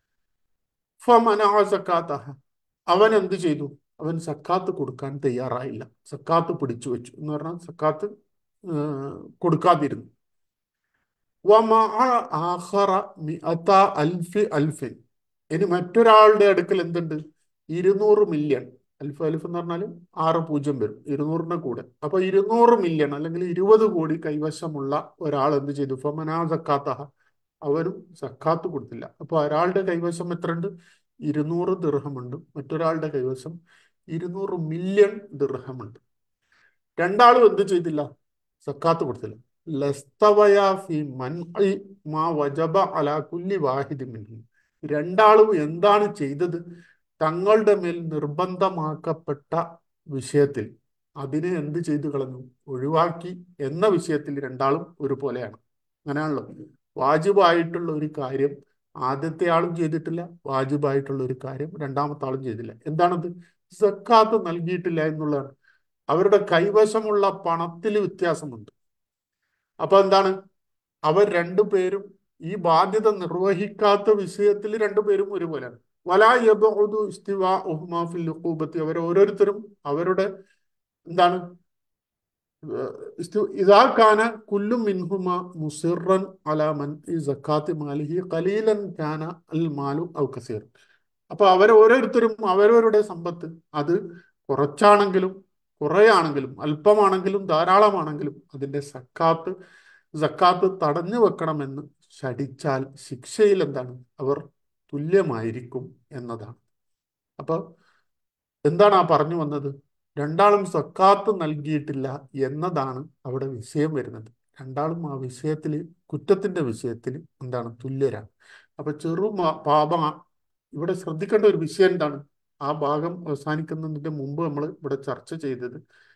സക്കാത്തഹ അവൻ എന്ത് ചെയ്തു അവൻ സക്കാത്ത് കൊടുക്കാൻ തയ്യാറായില്ല സക്കാത്ത് പിടിച്ചു വെച്ചു എന്ന് പറഞ്ഞാൽ സക്കാത്ത് കൊടുക്കാതിരുന്നു അൽഫിൻ ഇനി മറ്റൊരാളുടെ അടുക്കൽ എന്തുണ്ട് ഇരുന്നൂറ് മില്യൺ അൽഫ് അൽഫ് എന്ന് പറഞ്ഞാൽ ആറ് പൂജ്യം വരും ഇരുന്നൂറിന്റെ കൂടെ അപ്പൊ ഇരുന്നൂറ് മില്യൺ അല്ലെങ്കിൽ ഇരുപത് കോടി കൈവശമുള്ള ഒരാൾ എന്ത് ചെയ്തു ഫമനാ സക്കാത്തഹ അവരും സക്കാത്ത് കൊടുത്തില്ല അപ്പൊ ഒരാളുടെ കൈവശം എത്ര ഉണ്ട് ഇരുന്നൂറ് ദിർഹമുണ്ട് മറ്റൊരാളുടെ കൈവശം ഇരുന്നൂറ് മില്യൺ ദിർഹമുണ്ട് രണ്ടാളും എന്ത് ചെയ്തില്ല സക്കാത്ത് കൊടുത്തില്ല ലസ്തവയാഫി മൻഇ മാ വജബ അലാ കുല്ലി വാഹിദി മിൻഹും രണ്ടാളും എന്താണ് ചെയ്തത് തങ്ങളുടെ മേൽ നിർബന്ധമാക്കപ്പെട്ട വിഷയത്തിൽ അതിനെ എന്ത് ചെയ്തു കളഞ്ഞു ഒഴിവാക്കി എന്ന വിഷയത്തിൽ രണ്ടാളും ഒരുപോലെയാണ് അങ്ങനെയാണല്ലോ വാജിബായിട്ടുള്ള ഒരു കാര്യം ആദ്യത്തെ ആളും ചെയ്തിട്ടില്ല വാജിബായിട്ടുള്ള ഒരു കാര്യം രണ്ടാമത്തെ ആളും ചെയ്തില്ല എന്താണത് സക്കാത്ത് നൽകിയിട്ടില്ല എന്നുള്ളതാണ് അവരുടെ കൈവശമുള്ള പണത്തിൽ വ്യത്യാസമുണ്ട് അപ്പൊ എന്താണ് അവർ രണ്ടുപേരും ഈ ബാധ്യത നിർവഹിക്കാത്ത വിഷയത്തിൽ രണ്ടുപേരും ഒരുപോലെയാണ് വലാ യബഉദു ഇസ്തിവാ ഉഹ്മാ ഫിൽ ഉഖൂബത്തി അവർ ഓരോരുത്തരും അവരുടെ എന്താണ് ഇതാ കാന കുല്ലു മിൻഹുമ മുസിറൻ അലാ മൻ ഈ സക്കാത്തി മാലിഹി ഖലീലൻ കാന അൽ മാലു ഔ കസീർ അപ്പൊ അവർ ഓരോരുത്തരും അവരവരുടെ സമ്പത്ത് അത് കുറച്ചാണെങ്കിലും കുറയാണെങ്കിലും അല്പമാണെങ്കിലും ധാരാളമാണെങ്കിലും അതിന്റെ സക്കാത്ത് സക്കാത്ത് തടഞ്ഞു വെക്കണമെന്ന് ശടിച്ചാൽ ശിക്ഷയിൽ എന്താണ് അവർ തുല്യമായിരിക്കും എന്നതാണ് അപ്പൊ എന്താണ് ആ പറഞ്ഞു വന്നത് രണ്ടാളും സക്കാത്ത് നൽകിയിട്ടില്ല എന്നതാണ് അവിടെ വിഷയം വരുന്നത് രണ്ടാളും ആ വിഷയത്തിൽ കുറ്റത്തിന്റെ വിഷയത്തിൽ എന്താണ് തുല്യരാണ് അപ്പൊ ചെറു മ- പാപ ഇവിടെ ശ്രദ്ധിക്കേണ്ട ഒരു വിഷയം എന്താണ് ആ ഭാഗം അവസാനിക്കുന്നതിന്റെ മുമ്പ് നമ്മൾ ഇവിടെ ചർച്ച ചെയ്തത്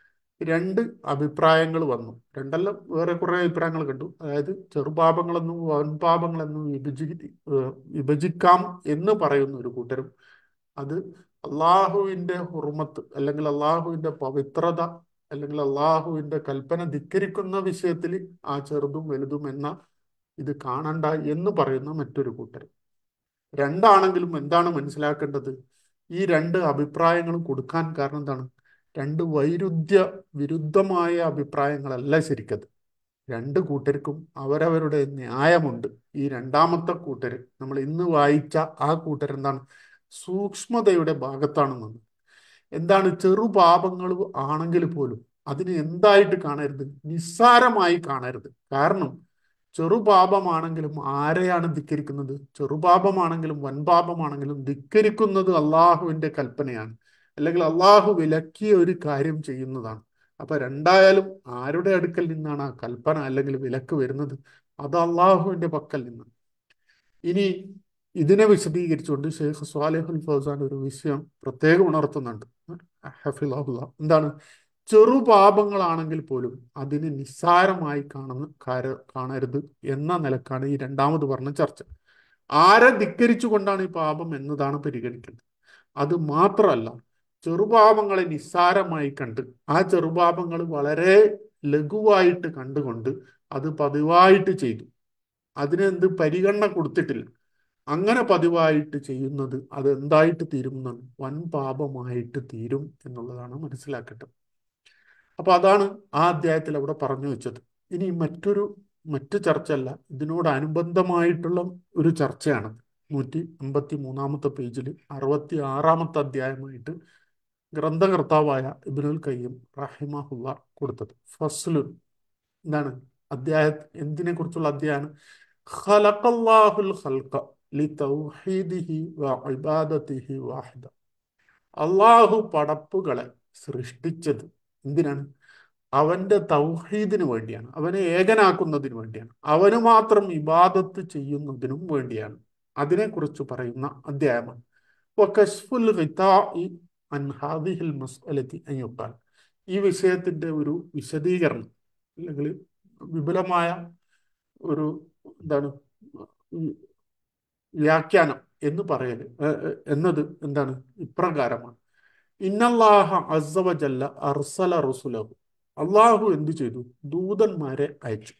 രണ്ട് അഭിപ്രായങ്ങൾ വന്നു രണ്ടല്ല വേറെ കുറെ അഭിപ്രായങ്ങൾ കണ്ടു അതായത് ചെറുപാപങ്ങളെന്നും വൻപാപങ്ങളെന്നും വിഭജി ഏഹ് വിഭജിക്കാം എന്ന് പറയുന്ന ഒരു കൂട്ടരും അത് അള്ളാഹുവിന്റെ ഹുർമത്ത് അല്ലെങ്കിൽ അള്ളാഹുവിന്റെ പവിത്രത അല്ലെങ്കിൽ അള്ളാഹുവിന്റെ കൽപ്പന ധിക്കരിക്കുന്ന വിഷയത്തിൽ ആ ചെറുതും വലുതും എന്ന ഇത് കാണണ്ട എന്ന് പറയുന്ന മറ്റൊരു കൂട്ടർ രണ്ടാണെങ്കിലും എന്താണ് മനസ്സിലാക്കേണ്ടത് ഈ രണ്ട് അഭിപ്രായങ്ങളും കൊടുക്കാൻ കാരണം എന്താണ് രണ്ട് വൈരുദ്ധ്യ വിരുദ്ധമായ അഭിപ്രായങ്ങളല്ല ശരിക്കത് രണ്ട് കൂട്ടർക്കും അവരവരുടെ ന്യായമുണ്ട് ഈ രണ്ടാമത്തെ കൂട്ടര് നമ്മൾ ഇന്ന് വായിച്ച ആ കൂട്ടർ എന്താണ് സൂക്ഷ്മതയുടെ ഭാഗത്താണ് നിന്നത് എന്താണ് ചെറുപാപങ്ങൾ ആണെങ്കിൽ പോലും അതിനെ എന്തായിട്ട് കാണരുത് നിസ്സാരമായി കാണരുത് കാരണം ചെറുപാപമാണെങ്കിലും ആരെയാണ് ധിക്കരിക്കുന്നത് ചെറുപാപമാണെങ്കിലും വൻപാപമാണെങ്കിലും ധിക്കരിക്കുന്നത് അള്ളാഹുവിന്റെ കൽപ്പനയാണ് അല്ലെങ്കിൽ അള്ളാഹു വിലക്കിയ ഒരു കാര്യം ചെയ്യുന്നതാണ് അപ്പൊ രണ്ടായാലും ആരുടെ അടുക്കൽ നിന്നാണ് ആ കൽപ്പന അല്ലെങ്കിൽ വിലക്ക് വരുന്നത് അത് അള്ളാഹുവിന്റെ പക്കൽ നിന്നാണ് ഇനി ഇതിനെ വിശദീകരിച്ചുകൊണ്ട് ഷെയ്ഖ് സ്വാലിഹുൽ ഫൗസാൻ ഒരു വിഷയം പ്രത്യേകം ഉണർത്തുന്നുണ്ട് ഹഫിളഹുല്ല എന്താണ് ചെറുപാപങ്ങളാണെങ്കിൽ പോലും അതിനെ നിസ്സാരമായി കാണുന്ന കാര കാണരുത് എന്ന നിലക്കാണ് ഈ രണ്ടാമത് പറഞ്ഞ ചർച്ച ആരെ ധിക്കരിച്ചുകൊണ്ടാണ് ഈ പാപം എന്നതാണ് പരിഗണിക്കുന്നത് അത് മാത്രമല്ല ചെറുപാപങ്ങളെ നിസ്സാരമായി കണ്ട് ആ ചെറുപാപങ്ങൾ വളരെ ലഘുവായിട്ട് കണ്ടുകൊണ്ട് അത് പതിവായിട്ട് ചെയ്തു അതിനെന്ത് പരിഗണന കൊടുത്തിട്ടില്ല അങ്ങനെ പതിവായിട്ട് ചെയ്യുന്നത് അത് എന്തായിട്ട് തീരും എന്നാണ് വൻ പാപമായിട്ട് തീരും എന്നുള്ളതാണ് മനസ്സിലാക്കേണ്ടത് അപ്പൊ അതാണ് ആ അധ്യായത്തിൽ അവിടെ പറഞ്ഞു വെച്ചത് ഇനി മറ്റൊരു മറ്റു ചർച്ചയല്ല ഇതിനോട് അനുബന്ധമായിട്ടുള്ള ഒരു ചർച്ചയാണ് നൂറ്റി അമ്പത്തി മൂന്നാമത്തെ പേജിൽ അറുപത്തി ആറാമത്തെ അധ്യായമായിട്ട് ഗ്രന്ഥകർത്താവായ ഇബ്നുൽ കയ്യം റഹിമഹുല്ല കൊടുത്തത് ഫസ്ലുൻ എന്താണ് അധ്യായ എന്തിനെ കുറിച്ചുള്ള അധ്യായമാണ് ഖലഖല്ലാഹുൽ ഖൽഖ ലിതൗഹീദിഹി വഇബാദത്തിഹി വാഹിദ അള്ളാഹു പടപ്പുകളെ സൃഷ്ടിച്ചത് എന്തിനാണ് അവന്റെ തൗഹീദിന് വേണ്ടിയാണ് അവനെ ഏകനാക്കുന്നതിന് വേണ്ടിയാണ് അവന് മാത്രം ഇബാദത്ത് ചെയ്യുന്നതിനും വേണ്ടിയാണ് അതിനെക്കുറിച്ച് പറയുന്ന അധ്യായമാണ് വകശ്ഫുൽ ഖിതാഇ അൻ ഹാദിഹിൽ മസ്അലത്തി അൻ യുഖാൽ ഈ വിഷയത്തിന്റെ ഒരു വിശദീകരണം അല്ലെങ്കിൽ വിപുലമായ ഒരു എന്താണ് ഉം, വ്യാഖ്യാനം എന്ന് പറയല് ഏ- ഏ- എന്നത് എന്താണ് ഇപ്രകാരമാണ് ഇന്നല്ലാഹ അസ്സവജല്ല അർസല റസുലഹു അള്ളാഹു എന്തു ചെയ്തു ദൂതന്മാരെ അയച്ചു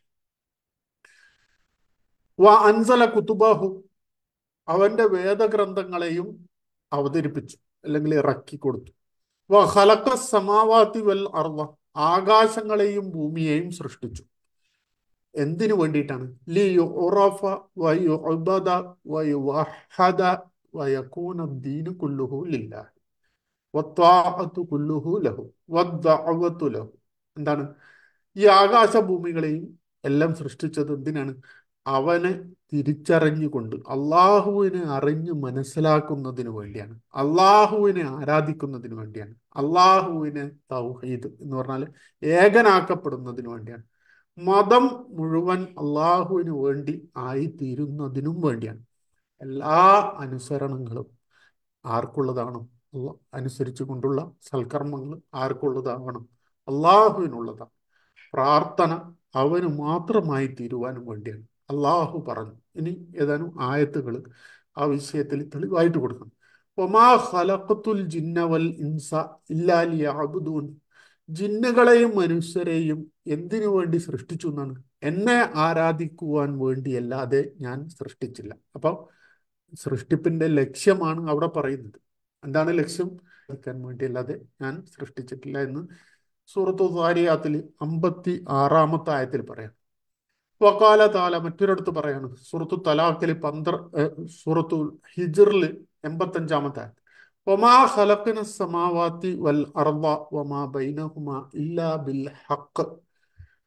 വ അൻസല കുത്തുബാഹു അവന്റെ വേദഗ്രന്ഥങ്ങളെയും അവതരിപ്പിച്ചു അല്ലെങ്കിൽ ഇറക്കി കൊടുത്തു വ ഖലഖ സമാവാതി വൽ അർള ആകാശങ്ങളെയും ഭൂമിയെയും സൃഷ്ടിച്ചു എന്തിനു വേണ്ടിയിട്ടാണ് ലി യുറഫ വ യുഅബദ വ യുവഹദ വ യകൂന ദീനു കുല്ലുഹു ലില്ലാഹ് വത്വാഅത്തു കുല്ലുഹു ലഹു വദ്ദഅവത്തു ലഹു എന്താണ് ഈ ആകാശഭൂമികളെയും എല്ലാം സൃഷ്ടിച്ചത് എന്തിനാണ് അവനെ തിരിച്ചറിഞ്ഞുകൊണ്ട് അള്ളാഹുവിനെ അറിഞ്ഞ് മനസ്സിലാക്കുന്നതിന് വേണ്ടിയാണ് അള്ളാഹുവിനെ ആരാധിക്കുന്നതിന് വേണ്ടിയാണ് അള്ളാഹുവിനെ തൗഹീദ് എന്ന് പറഞ്ഞാൽ ഏകനാക്കപ്പെടുന്നതിന് വേണ്ടിയാണ് മതം മുഴുവൻ അള്ളാഹുവിന് വേണ്ടി ആയിത്തീരുന്നതിനും വേണ്ടിയാണ് എല്ലാ അനുസരണങ്ങളും ആർക്കുള്ളതാണോ അള്ളാ അനുസരിച്ചു കൊണ്ടുള്ള സൽക്കർമ്മങ്ങൾ ആർക്കുള്ളതാവണം അള്ളാഹുവിനുള്ളതാണ് പ്രാർത്ഥന അവന് മാത്രമായി തീരുവാനും വേണ്ടിയാണ് അള്ളാഹു പറഞ്ഞു ഇനി ഏതാനും ആയത്തുകൾ ആ വിഷയത്തിൽ തെളിവായിട്ട് കൊടുക്കണം ഒമാ ഖലഖത്തുൽ ജിന്ന വൽ ഇൻസ ഇല്ലാ ലിയഅബ്ദൂൻ ജിന്നുകളെയും മനുഷ്യരെയും എന്തിനു വേണ്ടി സൃഷ്ടിച്ചു എന്നാണ് എന്നെ ആരാധിക്കുവാൻ വേണ്ടിയല്ലാതെ ഞാൻ സൃഷ്ടിച്ചില്ല അപ്പൊ സൃഷ്ടിപ്പിന്റെ ലക്ഷ്യമാണ് അവിടെ പറയുന്നത് എന്താണ് ലക്ഷ്യം ആരാധിക്കാൻ വേണ്ടിയല്ലാതെ ഞാൻ സൃഷ്ടിച്ചിട്ടില്ല എന്ന് സൂറത്തു സാരിയാത്തിൽ അമ്പത്തി ആറാമത്തെ ആയത്തിൽ പറയാം വക്കാല താല മറ്റൊരിടത്ത് പറയാണ് സൂറത്തു തലാഖിൽ പന്ത്ര സൂറത്തു ഹിജറിൽ എൺപത്തഞ്ചാമത്തെ ആയത്ത് വമാ ഖലഖന സമാവാതി വൽ അർള വമാ ബൈനഹുമാ ഇല്ലാ ബിൽ ഹഖ്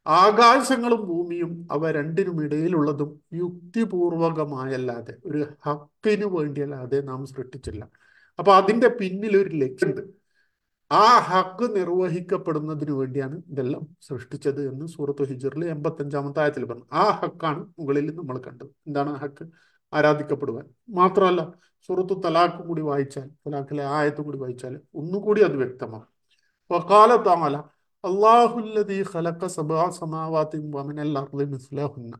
ആകാശങ്ങളും ഭൂമിയും അവ രണ്ടിനും ഇടയിലുള്ളതും യുക്തിപൂർവകമായല്ലാതെ ഒരു ഹക്കിന് വേണ്ടിയല്ലാതെ നാം സൃഷ്ടിച്ചില്ല അപ്പൊ അതിന്റെ പിന്നിൽ ഒരു ലക്ഷ്യമുണ്ട് ആ ഹക്ക് നിർവഹിക്കപ്പെടുന്നതിന് വേണ്ടിയാണ് ഇതെല്ലാം സൃഷ്ടിച്ചത് എന്ന് സൂറത്ത് ഹിജറിൽ എൺപത്തി അഞ്ചാമത്തെ ആയത്തിൽ പറഞ്ഞു ആ ഹക്കാണ് മുകളിൽ നമ്മൾ കണ്ടത് എന്താണ് ആ ഹക്ക് ആരാധിക്കപ്പെടുവാൻ മാത്രമല്ല സൂറത്ത് തലാഖ് കൂടി വായിച്ചാൽ തലാഖിലെ ആയത്ത് കൂടി വായിച്ചാൽ ഒന്നുകൂടി അത് വ്യക്തമാകും വക്കാല താല അള്ളാഹുല്ലദീ ഖലഖ സബഅ സമാവാതിൻ വമിനൽ അർളി മിസ്ലഹുന്ന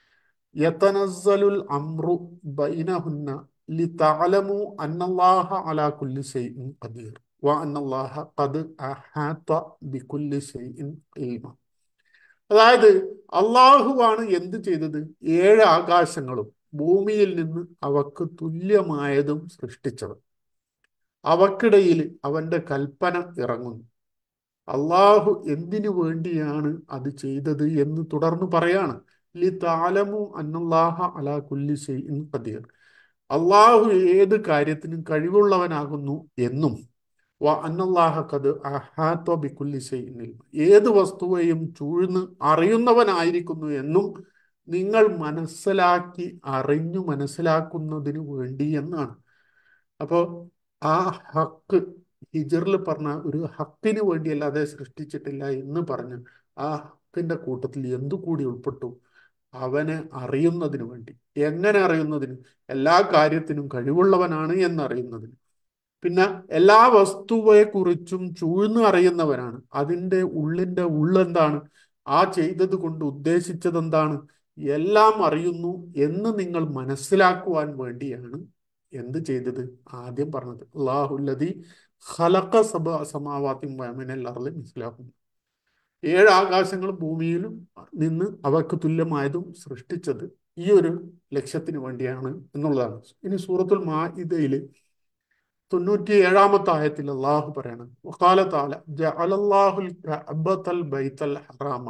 യതനസ്സലുൽ അംറു ബൈനഹുന്ന ലിതഅലമു അന്നല്ലാഹ അലാ കുല്ലി ഷൈഇൻ ഖദീർ വഅന്നല്ലാഹ ഖദ് അഹാത ബികുല്ലി ഷൈഇൻ ഇൽമ അതായത് അള്ളാഹുവാണ് എന്ത് ചെയ്തത് ഏഴ് ആകാശങ്ങളും ഭൂമിയിൽ നിന്ന് അവക്ക് തുല്യമായതും സൃഷ്ടിച്ചത് അവക്കിടയിൽ അവന്റെ കൽപ്പന ഇറങ്ങുന്നു അള്ളാഹു എന്തിനു വേണ്ടിയാണ് അത് ചെയ്തത് എന്ന് തുടർന്ന് പറയാണ് ലി താലമു അന്നല്ലാഹ അലാ കുല്ലി ഷൈഇൻ ഖദീർ അള്ളാഹു ഏത് കാര്യത്തിനും കഴിവുള്ളവനാകുന്നു എന്നും വ അന്നല്ലാഹ ഖദ് അഹാത്ത ബികുല്ലി ഷൈഇൻ ഇൽമ. ഏത് വസ്തുവെയും ചൂഴ്ന്ന് അറിയുന്നവനായിരിക്കുന്നു എന്നും നിങ്ങൾ മനസ്സിലാക്കി അറിഞ്ഞു മനസ്സിലാക്കുന്നതിന് വേണ്ടി എന്നാണ് അപ്പോൾ ആ ഹക്ക് ഹിജറിൽ പറഞ്ഞ ഒരു ഹക്കിന് വേണ്ടിയല്ലാതെ സൃഷ്ടിച്ചിട്ടില്ല എന്ന് പറഞ്ഞ് ആ ഹക്കിന്റെ കൂട്ടത്തിൽ എന്തു കൂടി ഉൾപ്പെട്ടു അവനെ അറിയുന്നതിന് വേണ്ടി എങ്ങനെ അറിയുന്നതിന് എല്ലാ കാര്യത്തിനും കഴിവുള്ളവനാണ് എന്നറിയുന്നതിന് പിന്നെ എല്ലാ വസ്തുവെ കുറിച്ചും ചൂഴ്ന്ന് അറിയുന്നവനാണ് അതിൻ്റെ ഉള്ളിൻ്റെ ഉള്ളെന്താണ് ആ ചെയ്തത് കൊണ്ട് ഉദ്ദേശിച്ചത് എന്താണ് എല്ലാം അറിയുന്നു എന്ന് നിങ്ങൾ മനസ്സിലാക്കുവാൻ വേണ്ടിയാണ് എന്ത് ചെയ്തത് ആദ്യം പറഞ്ഞത് അള്ളാഹുല്ലതി ഖലഖ സബ സമാവാത്തി വമിനൽ അർളി മിസ്ലാഹും ഏഴ് ആകാശങ്ങളും ഭൂമിയിലും നിന്ന് അവർക്ക് തുല്യമായതും സൃഷ്ടിച്ചത് ഈ ഒരു ലക്ഷ്യത്തിന് വേണ്ടിയാണ് എന്നുള്ളതാണ് ഇനി സൂറത്തുൽ മാഇദയിൽ തൊണ്ണൂറ്റി ഏഴാമത്തെ ആയത്തിൽ അള്ളാഹു പറയണം വഖാല തആല ജഅലല്ലാഹുൽ കഅബത്തൽ ബൈത്തൽ ഹറാമ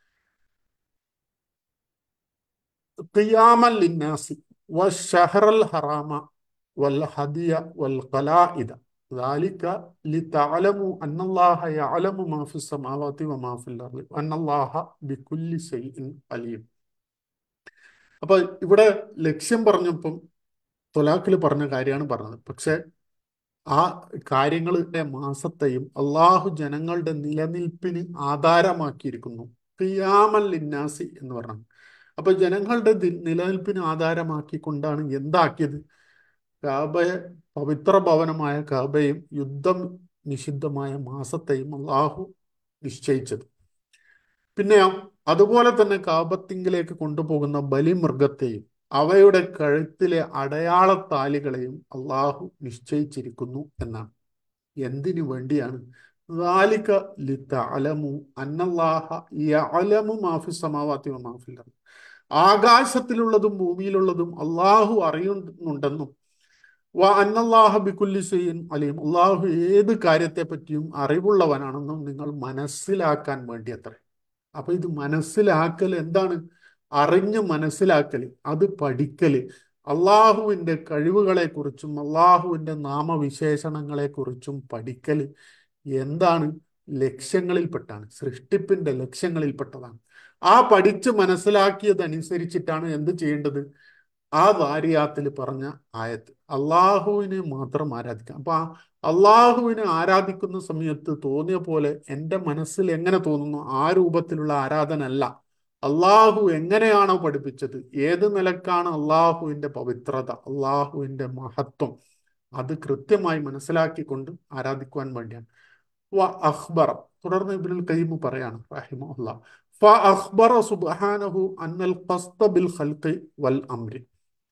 ഖിയാമൻ ലിന്നാസി വശഹറൽ ഹറാമ വൽ ഹദിയ വൽ ഖലാഇദ ذلك لتعلموا أن الله يعلم ما في السماوات وما في الأرض وأن الله بكل شيء عليم അപ്പൊ ഇവിടെ ലക്ഷ്യം പറഞ്ഞപ്പം തൊലാഖിൽ പറഞ്ഞ കാര്യമാണ് പറഞ്ഞത് പക്ഷെ ആ കാര്യങ്ങളുടെ മാസത്തെയും അള്ളാഹു ജനങ്ങളുടെ നിലനിൽപ്പിന് ആധാരമാക്കിയിരിക്കുന്നു ഖിയാമൽ ലിന്നാസി എന്ന് പറഞ്ഞു അപ്പൊ ജനങ്ങളുടെ ദി- നിലനിൽപ്പിന് ആധാരമാക്കിക്കൊണ്ടാണ് എന്താക്കിയത് കാബയെ പവിത്ര ഭവനമായ കാബയും യുദ്ധം നിഷിദ്ധമായ മാസത്തെയും അള്ളാഹു നിശ്ചയിച്ചത് പിന്നെ അതുപോലെ തന്നെ കാബത്തിങ്കിലേക്ക് കൊണ്ടുപോകുന്ന ബലിമൃഗത്തെയും അവയുടെ കഴുത്തിലെ അടയാളത്താലികളെയും അള്ളാഹു നിശ്ചയിച്ചിരിക്കുന്നു എന്നാണ് എന്തിനു വേണ്ടിയാണ് ذَلِكَ لِتَعْلَمُوا أَنَّ اللَّهَ يَعْلَمُ مَا فِي السَّمَاوَاتِ وَمَا فِي الْأَرْضِ ആകാശത്തിലുള്ളതും ഭൂമിയിലുള്ളതും അള്ളാഹു അറിയുന്നുണ്ടെന്നും വ അന്നല്ലാഹ ബിക്കുല്ലി ഷൈഇൻ അലീം അള്ളാഹു ഏത് കാര്യത്തെ പറ്റിയും അറിവുള്ളവനാണെന്നും നിങ്ങൾ മനസ്സിലാക്കാൻ വേണ്ടി അത്രേ അപ്പൊ ഇത് മനസ്സിലാക്കൽ എന്താണ് അറിഞ്ഞ് മനസ്സിലാക്കൽ അത് പഠിക്കല് അള്ളാഹുവിൻ്റെ കഴിവുകളെക്കുറിച്ചും അള്ളാഹുവിൻ്റെ നാമവിശേഷണങ്ങളെക്കുറിച്ചും പഠിക്കൽ എന്താണ് ലക്ഷ്യങ്ങളിൽപ്പെട്ടാണ് സൃഷ്ടിപ്പിന്റെ ലക്ഷ്യങ്ങളിൽപ്പെട്ടതാണ് ആ പഠിച്ച് മനസ്സിലാക്കിയതനുസരിച്ചിട്ടാണ് എന്ത് ചെയ്യേണ്ടത് ആ വാരിയാത്തിൽ പറഞ്ഞ ആയത്ത് അള്ളാഹുവിനെ മാത്രം ആരാധിക്കാം അപ്പൊ ആ അള്ളാഹുവിനെ ആരാധിക്കുന്ന സമയത്ത് തോന്നിയ പോലെ എൻ്റെ മനസ്സിൽ എങ്ങനെ തോന്നുന്നു ആ രൂപത്തിലുള്ള ആരാധന അല്ല അള്ളാഹു എങ്ങനെയാണോ പഠിപ്പിച്ചത് ഏത് നിലക്കാണ് അള്ളാഹുവിൻ്റെ പവിത്രത അള്ളാഹുവിൻ്റെ മഹത്വം അത് കൃത്യമായി മനസ്സിലാക്കിക്കൊണ്ട് ആരാധിക്കുവാൻ വേണ്ടിയാണ് വ അഖ്ബറ തുടർന്ന് ഇബ്നുൽ ഖയ്യിം പറയാണ് റഹിമഹുല്ലാ ഫ അഖ്ബറ സുബ്ഹാനഹു അന്നൽ ഖസ്ത ബിൽ ഖൽഖി വൽ അംരി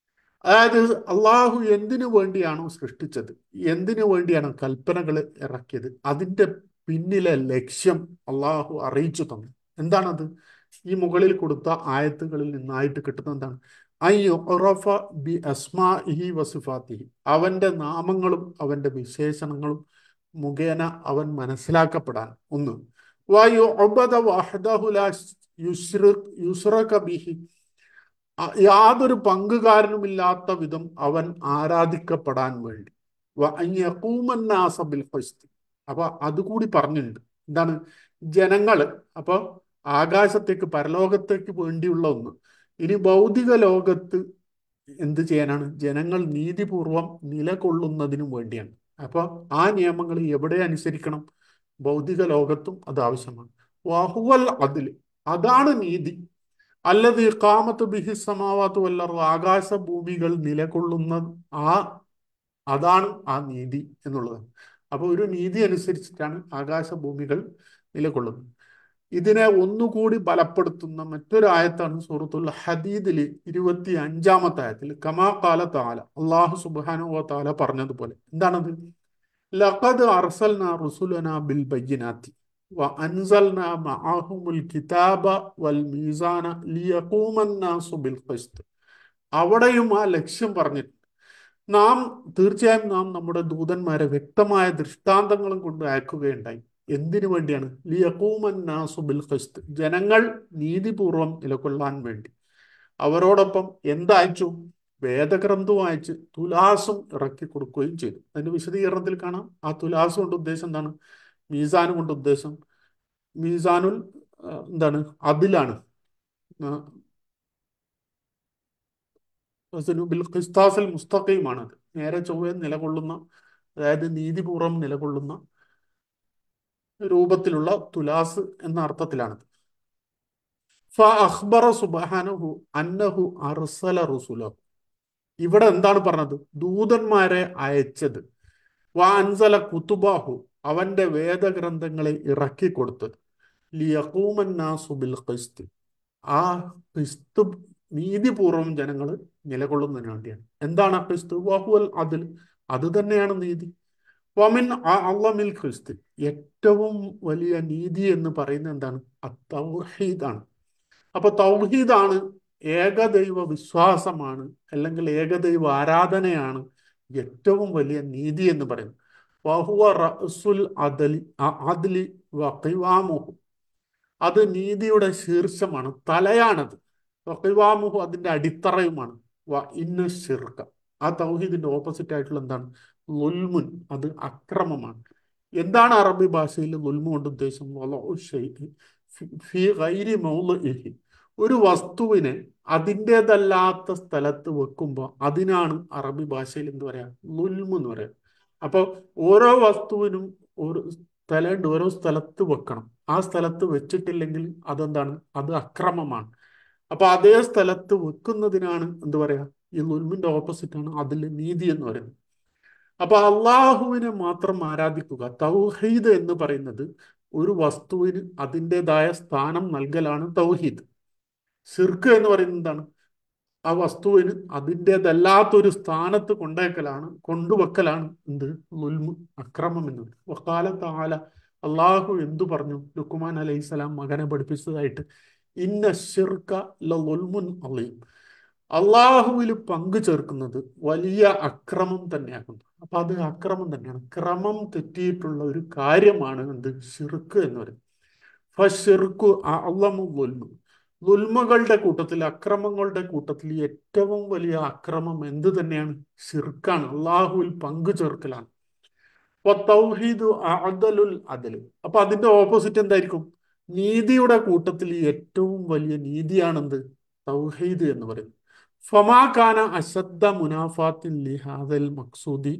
അതായത് അള്ളാഹു എന്തിനു വേണ്ടിയാണോ സൃഷ്ടിച്ചത് എന്തിനു വേണ്ടിയാണ് കൽപ്പനകൾ ഇറക്കിയത് അതിന്റെ പിന്നിലെ ലക്ഷ്യം അള്ളാഹു അറിയിച്ചു തന്നു എന്താണത് ഈ മുകളിൽ കൊടുത്ത ആയത്തുകളിൽ നിന്നായിട്ട് കിട്ടുന്ന എന്താണ് അയ്യുറഫ ബി അസ്മാഇഹി വസിഫാത്തിഹി അവന്റെ നാമങ്ങളും അവന്റെ വിശേഷണങ്ങളും മുഖേന അവൻ മനസ്സിലാക്കപ്പെടാൻ ഒന്ന് വയുഅബദ വഹ്ദഹു ലാ യുശ്രിക് യുശ്റക ബിഹി അ- യാതൊരു പങ്കുകാരനുമില്ലാത്ത വിധം അവൻ ആരാധിക്കപ്പെടാൻ വേണ്ടി വ അൻ യഖൂമന്നാസ ബിൽ ഖിസ്ത് അപ്പൊ അതുകൂടി പറഞ്ഞിട്ടുണ്ട് എന്താണ് ജനങ്ങള് അപ്പൊ ആകാശത്തേക്ക് പരലോകത്തേക്ക് വേണ്ടിയുള്ള ഒന്ന് ഇനി ഭൗതിക ലോകത്ത് എന്ത് ചെയ്യാനാണ് ജനങ്ങൾ നീതിപൂർവം നിലകൊള്ളുന്നതിനും വേണ്ടിയാണ് അപ്പോൾ ആ നിയമങ്ങൾ എവിടെ അനുസരിക്കണം ഭൗതിക ലോകത്തും അത് ആവശ്യമാണ് വഹുവൽ അതിൽ അതാണ് നീതി അല്ലത് കാമത്ത് ബിഹി സമാവാത്ത് വല്ലറു ആകാശ ഭൂമികൾ നിലകൊള്ളുന്ന ആ അതാണ് ആ നീതി എന്നുള്ളത് അപ്പോൾ ഒരു നീതി അനുസരിച്ചിട്ടാണ് ആകാശ ഭൂമികൾ നിലകൊള്ളുന്നത് ഇതിനെ ഒന്നുകൂടി ബലപ്പെടുത്തുന്ന മറ്റൊരു ആയത്താണ് സൂറത്തുൽ ഹദീദിൽ ഇരുപത്തി അഞ്ചാമത്തെ ആയത്തിൽ കമാ കാല താല അള്ളാഹു സുബാനു താല പറഞ്ഞതുപോലെ എന്താണത് ലഖദ് അർസൽന റുസുലന ബിൽ ബയ്യനാത്തി വഅൻസൽന മഅഹുമുൽ കിതാബ വൽ മീസാന ലിയഖൂമന്നാസു ബിൽ ഖിസ്ത് അവിടെയും ആ ലക്ഷ്യം പറഞ്ഞിട്ടുണ്ട് നാം തീർച്ചയായും നാം നമ്മുടെ ദൂതന്മാരെ വ്യക്തമായ ദൃഷ്ടാന്തങ്ങളും കൊണ്ട് അയക്കുകയുണ്ടായി എന്തിനു വേണ്ടിയാണ് ലിയഖൂമന്നാസു ബിൽ ഖിസ്ത് ജനങ്ങൾ നീതിപൂർവം നിലകൊള്ളാൻ വേണ്ടി അവരോടൊപ്പം എന്തയച്ചു വേദഗ്രന്ഥവും അയച്ച് തുലാസും ഇറക്കി കൊടുക്കുകയും ചെയ്തു അതിന്റെ വിശദീകരണത്തിൽ കാണാം ആ തുലാസ് കൊണ്ട് ഉദ്ദേശം എന്താണ് മീസാൻ കൊണ്ട് ഉദ്ദേശം മീസാനുൽ ആ, എന്താണ് അതിലാണ് ആ, വസ്നു ബിൽ ഖിസ്താസിൽ മുസ്തഖീമാണ് അത് നേരെ ചൊവ്വേ നിലകൊള്ളുന്ന അതായത് നീതിപൂർവം നിലകൊള്ളുന്ന രൂപത്തിലുള്ള തുലാസ് എന്ന അർത്ഥത്തിലാണത് ഫഅഖ്ബറ സുബ്ഹാനഹു അന്നഹു അർസല റുസുലഹു ഇവിടെ എന്താണ് പറഞ്ഞത് ദൂതന്മാരെ അയച്ചത് വാൻസല കുത്തുബാഹു അവന്റെ വേദഗ്രന്ഥങ്ങളെ ഇറക്കി കൊടുത്തത് ലിയഖൂമന്നാസു ബിൽ ഖിസ്ത് ആ ക്രിസ്തു നീതിപൂർവം ജനങ്ങൾ നിലകൊള്ളുന്നതിന് വേണ്ടിയാണ് എന്താണ് ആ ക്രിസ്തു വഹുവൽ അതിൽ അത് തന്നെയാണ് നീതി വമിൻ അള്ളമിൽ ക്രിസ്തു ഏറ്റവും വലിയ നീതി എന്ന് പറയുന്നത് എന്താണ് തൗഹീദാണ് അപ്പൊ തൗഹീദാണ് ഏകദൈവ വിശ്വാസമാണ് അല്ലെങ്കിൽ ഏകദൈവ ആരാധനയാണ് ഏറ്റവും വലിയ നീതി എന്ന് പറയുന്നത് വഹുവ റഅസുൽ അദലി അദ്ലി വഖിവാമുഹു അത് നീതിയുടെ ശീർഷമാണ് തലയാണത് വഖിവാമുഹു അതിന്റെ അടിത്തറയുമാണ് വ ഇന്ന ഷിർക്ക ആ തൗഹീദിന്റെ ഓപ്പോസിറ്റ് ആയിട്ടുള്ള എന്താണ് ലുൽമുൻ അത് അക്രമമാണ് എന്താണ് അറബി ഭാഷയിൽ ലുൽമു കൊണ്ട് ഉദ്ദേശം വലഉ ശൈഇ ഫി- ഫി ഗൈരി മൗളിഇഹി ഒരു വസ്തുവിനെ അതിൻ്റെതല്ലാത്ത സ്ഥലത്ത് വെക്കുമ്പോൾ അതിനാണ് അറബി ഭാഷയിൽ എന്ത് പറയാ ലുൽമു എന്ന് പറയാം അപ്പോൾ ഓരോ വസ്തുവിനും ഒരു സ്ഥലമുണ്ട് ഓരോ സ്ഥലത്ത് വെക്കണം ആ സ്ഥലത്ത് വെച്ചിട്ടില്ലെങ്കിൽ അതെന്താണ് അത് അക്രമമാണ് അപ്പൊ അതേ സ്ഥലത്ത് വെക്കുന്നതിനാണ് എന്ത് പറയാ ഈ ലുൽമിന്റെ ഓപ്പോസിറ്റ് ആണ് അതിൽ നീതി എന്ന് പറയുന്നത് അപ്പൊ അള്ളാഹുവിനെ മാത്രം ആരാധിക്കുക തൗഹീദ് എന്ന് പറയുന്നത് ഒരു വസ്തുവിന് അതിൻ്റെതായ സ്ഥാനം നൽകലാണ് തൗഹീദ് ഷിർക്ക് എന്ന് പറയുന്നത് എന്താണ് ആ വസ്തുവിന് അതിൻ്റെതല്ലാത്തൊരു സ്ഥാനത്ത് കൊണ്ടേക്കലാണ് കൊണ്ടുവെക്കലാണ് എന്ത് ലുൽമു അക്രമം എന്ന് പറയുന്നത് വക്കാല താല അള്ളാഹു എന്തു പറഞ്ഞു ലുക്കുമാൻ അലൈഹിസ്സലാം മകനെ പഠിപ്പിച്ചതായിട്ട് ഇന്ന ഷിർക്ക ലുൽമുൻ അലീം അള്ളാഹുവിൽ പങ്കു ചേർക്കുന്നത് വലിയ അക്രമം തന്നെയാകുന്നു അപ്പൊ അത് അക്രമം തന്നെയാണ് ക്രമം തെറ്റിയിട്ടുള്ള ഒരു കാര്യമാണ് എന്ത് ഷിർക്ക് എന്ന് പറയുന്നത് ഫഷിർക്കു അള്ളമു ലുൽമു ലുൽമകളുടെ കൂട്ടത്തിൽ അക്രമങ്ങളുടെ കൂട്ടത്തിൽ ഏറ്റവും വലിയ അക്രമം എന്ത് തന്നെയാണ് ഷിർക്കാണ് അള്ളാഹുവിൽ പങ്കു ചേർക്കലാണ് അപ്പൊ തൗഹീദ് അദലുൽ അദല് അപ്പൊ അതിന്റെ ഓപ്പോസിറ്റ് എന്തായിരിക്കും നീതിയുടെ കൂട്ടത്തിൽ ഏറ്റവും വലിയ നീതിയാണെന്ത് തൗഹീദ് എന്ന് പറയുന്നത് ഫമാ കാന അശദ്ദ മുനാഫാത്തിൻ ലിഹാദൽ മക്സൂദി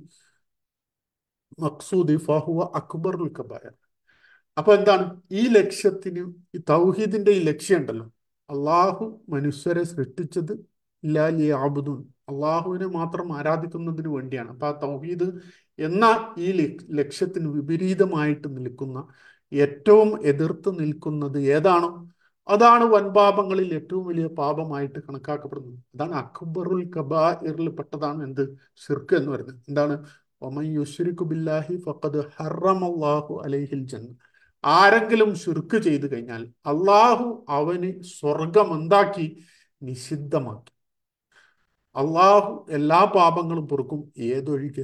മക്സൂദി ഫഹുവ അക്ബറുൽ കബായർ അപ്പൊ എന്താണ് ഈ ലക്ഷ്യത്തിന് ഈ തൗഹീദിന്റെ ഈ ലക്ഷ്യം ഉണ്ടല്ലോ അള്ളാഹു മനുഷ്യരെ സൃഷ്ടിച്ചത് ഇല്ലാലി ആബുദൂൻ അള്ളാഹുവിനെ മാത്രം ആരാധിക്കുന്നതിന് വേണ്ടിയാണ് അപ്പൊ ആ തൗഹീദ് എന്ന ഈ ലക്- ലക്ഷ്യത്തിന് വിപരീതമായിട്ട് നിൽക്കുന്ന ഏറ്റവും എതിർത്ത് നിൽക്കുന്നത് ഏതാണോ അതാണ് വൻപാപങ്ങളിൽ ഏറ്റവും വലിയ പാപമായിട്ട് കണക്കാക്കപ്പെടുന്നത് അതാണ് അക്ബറുൽ കബാഇറിൽ പെട്ടതാണ് എന്ത് ഷിർക്ക് എന്ന് പറയുന്നത് എന്താണ് ഒമൻ യുശ്രിക്കു ബില്ലാഹി ഫഖദ് ഹറമല്ലാഹു അലൈഹിൽ ജന്ന ആരെങ്കിലും ഷിർക്ക് ചെയ്തു കഴിഞ്ഞാൽ അള്ളാഹു അവന് സ്വർഗം എന്താക്കി നിഷിദ്ധമാക്കി അള്ളാഹു എല്ലാ പാപങ്ങളും പൊറുക്കും ഏതൊഴികെ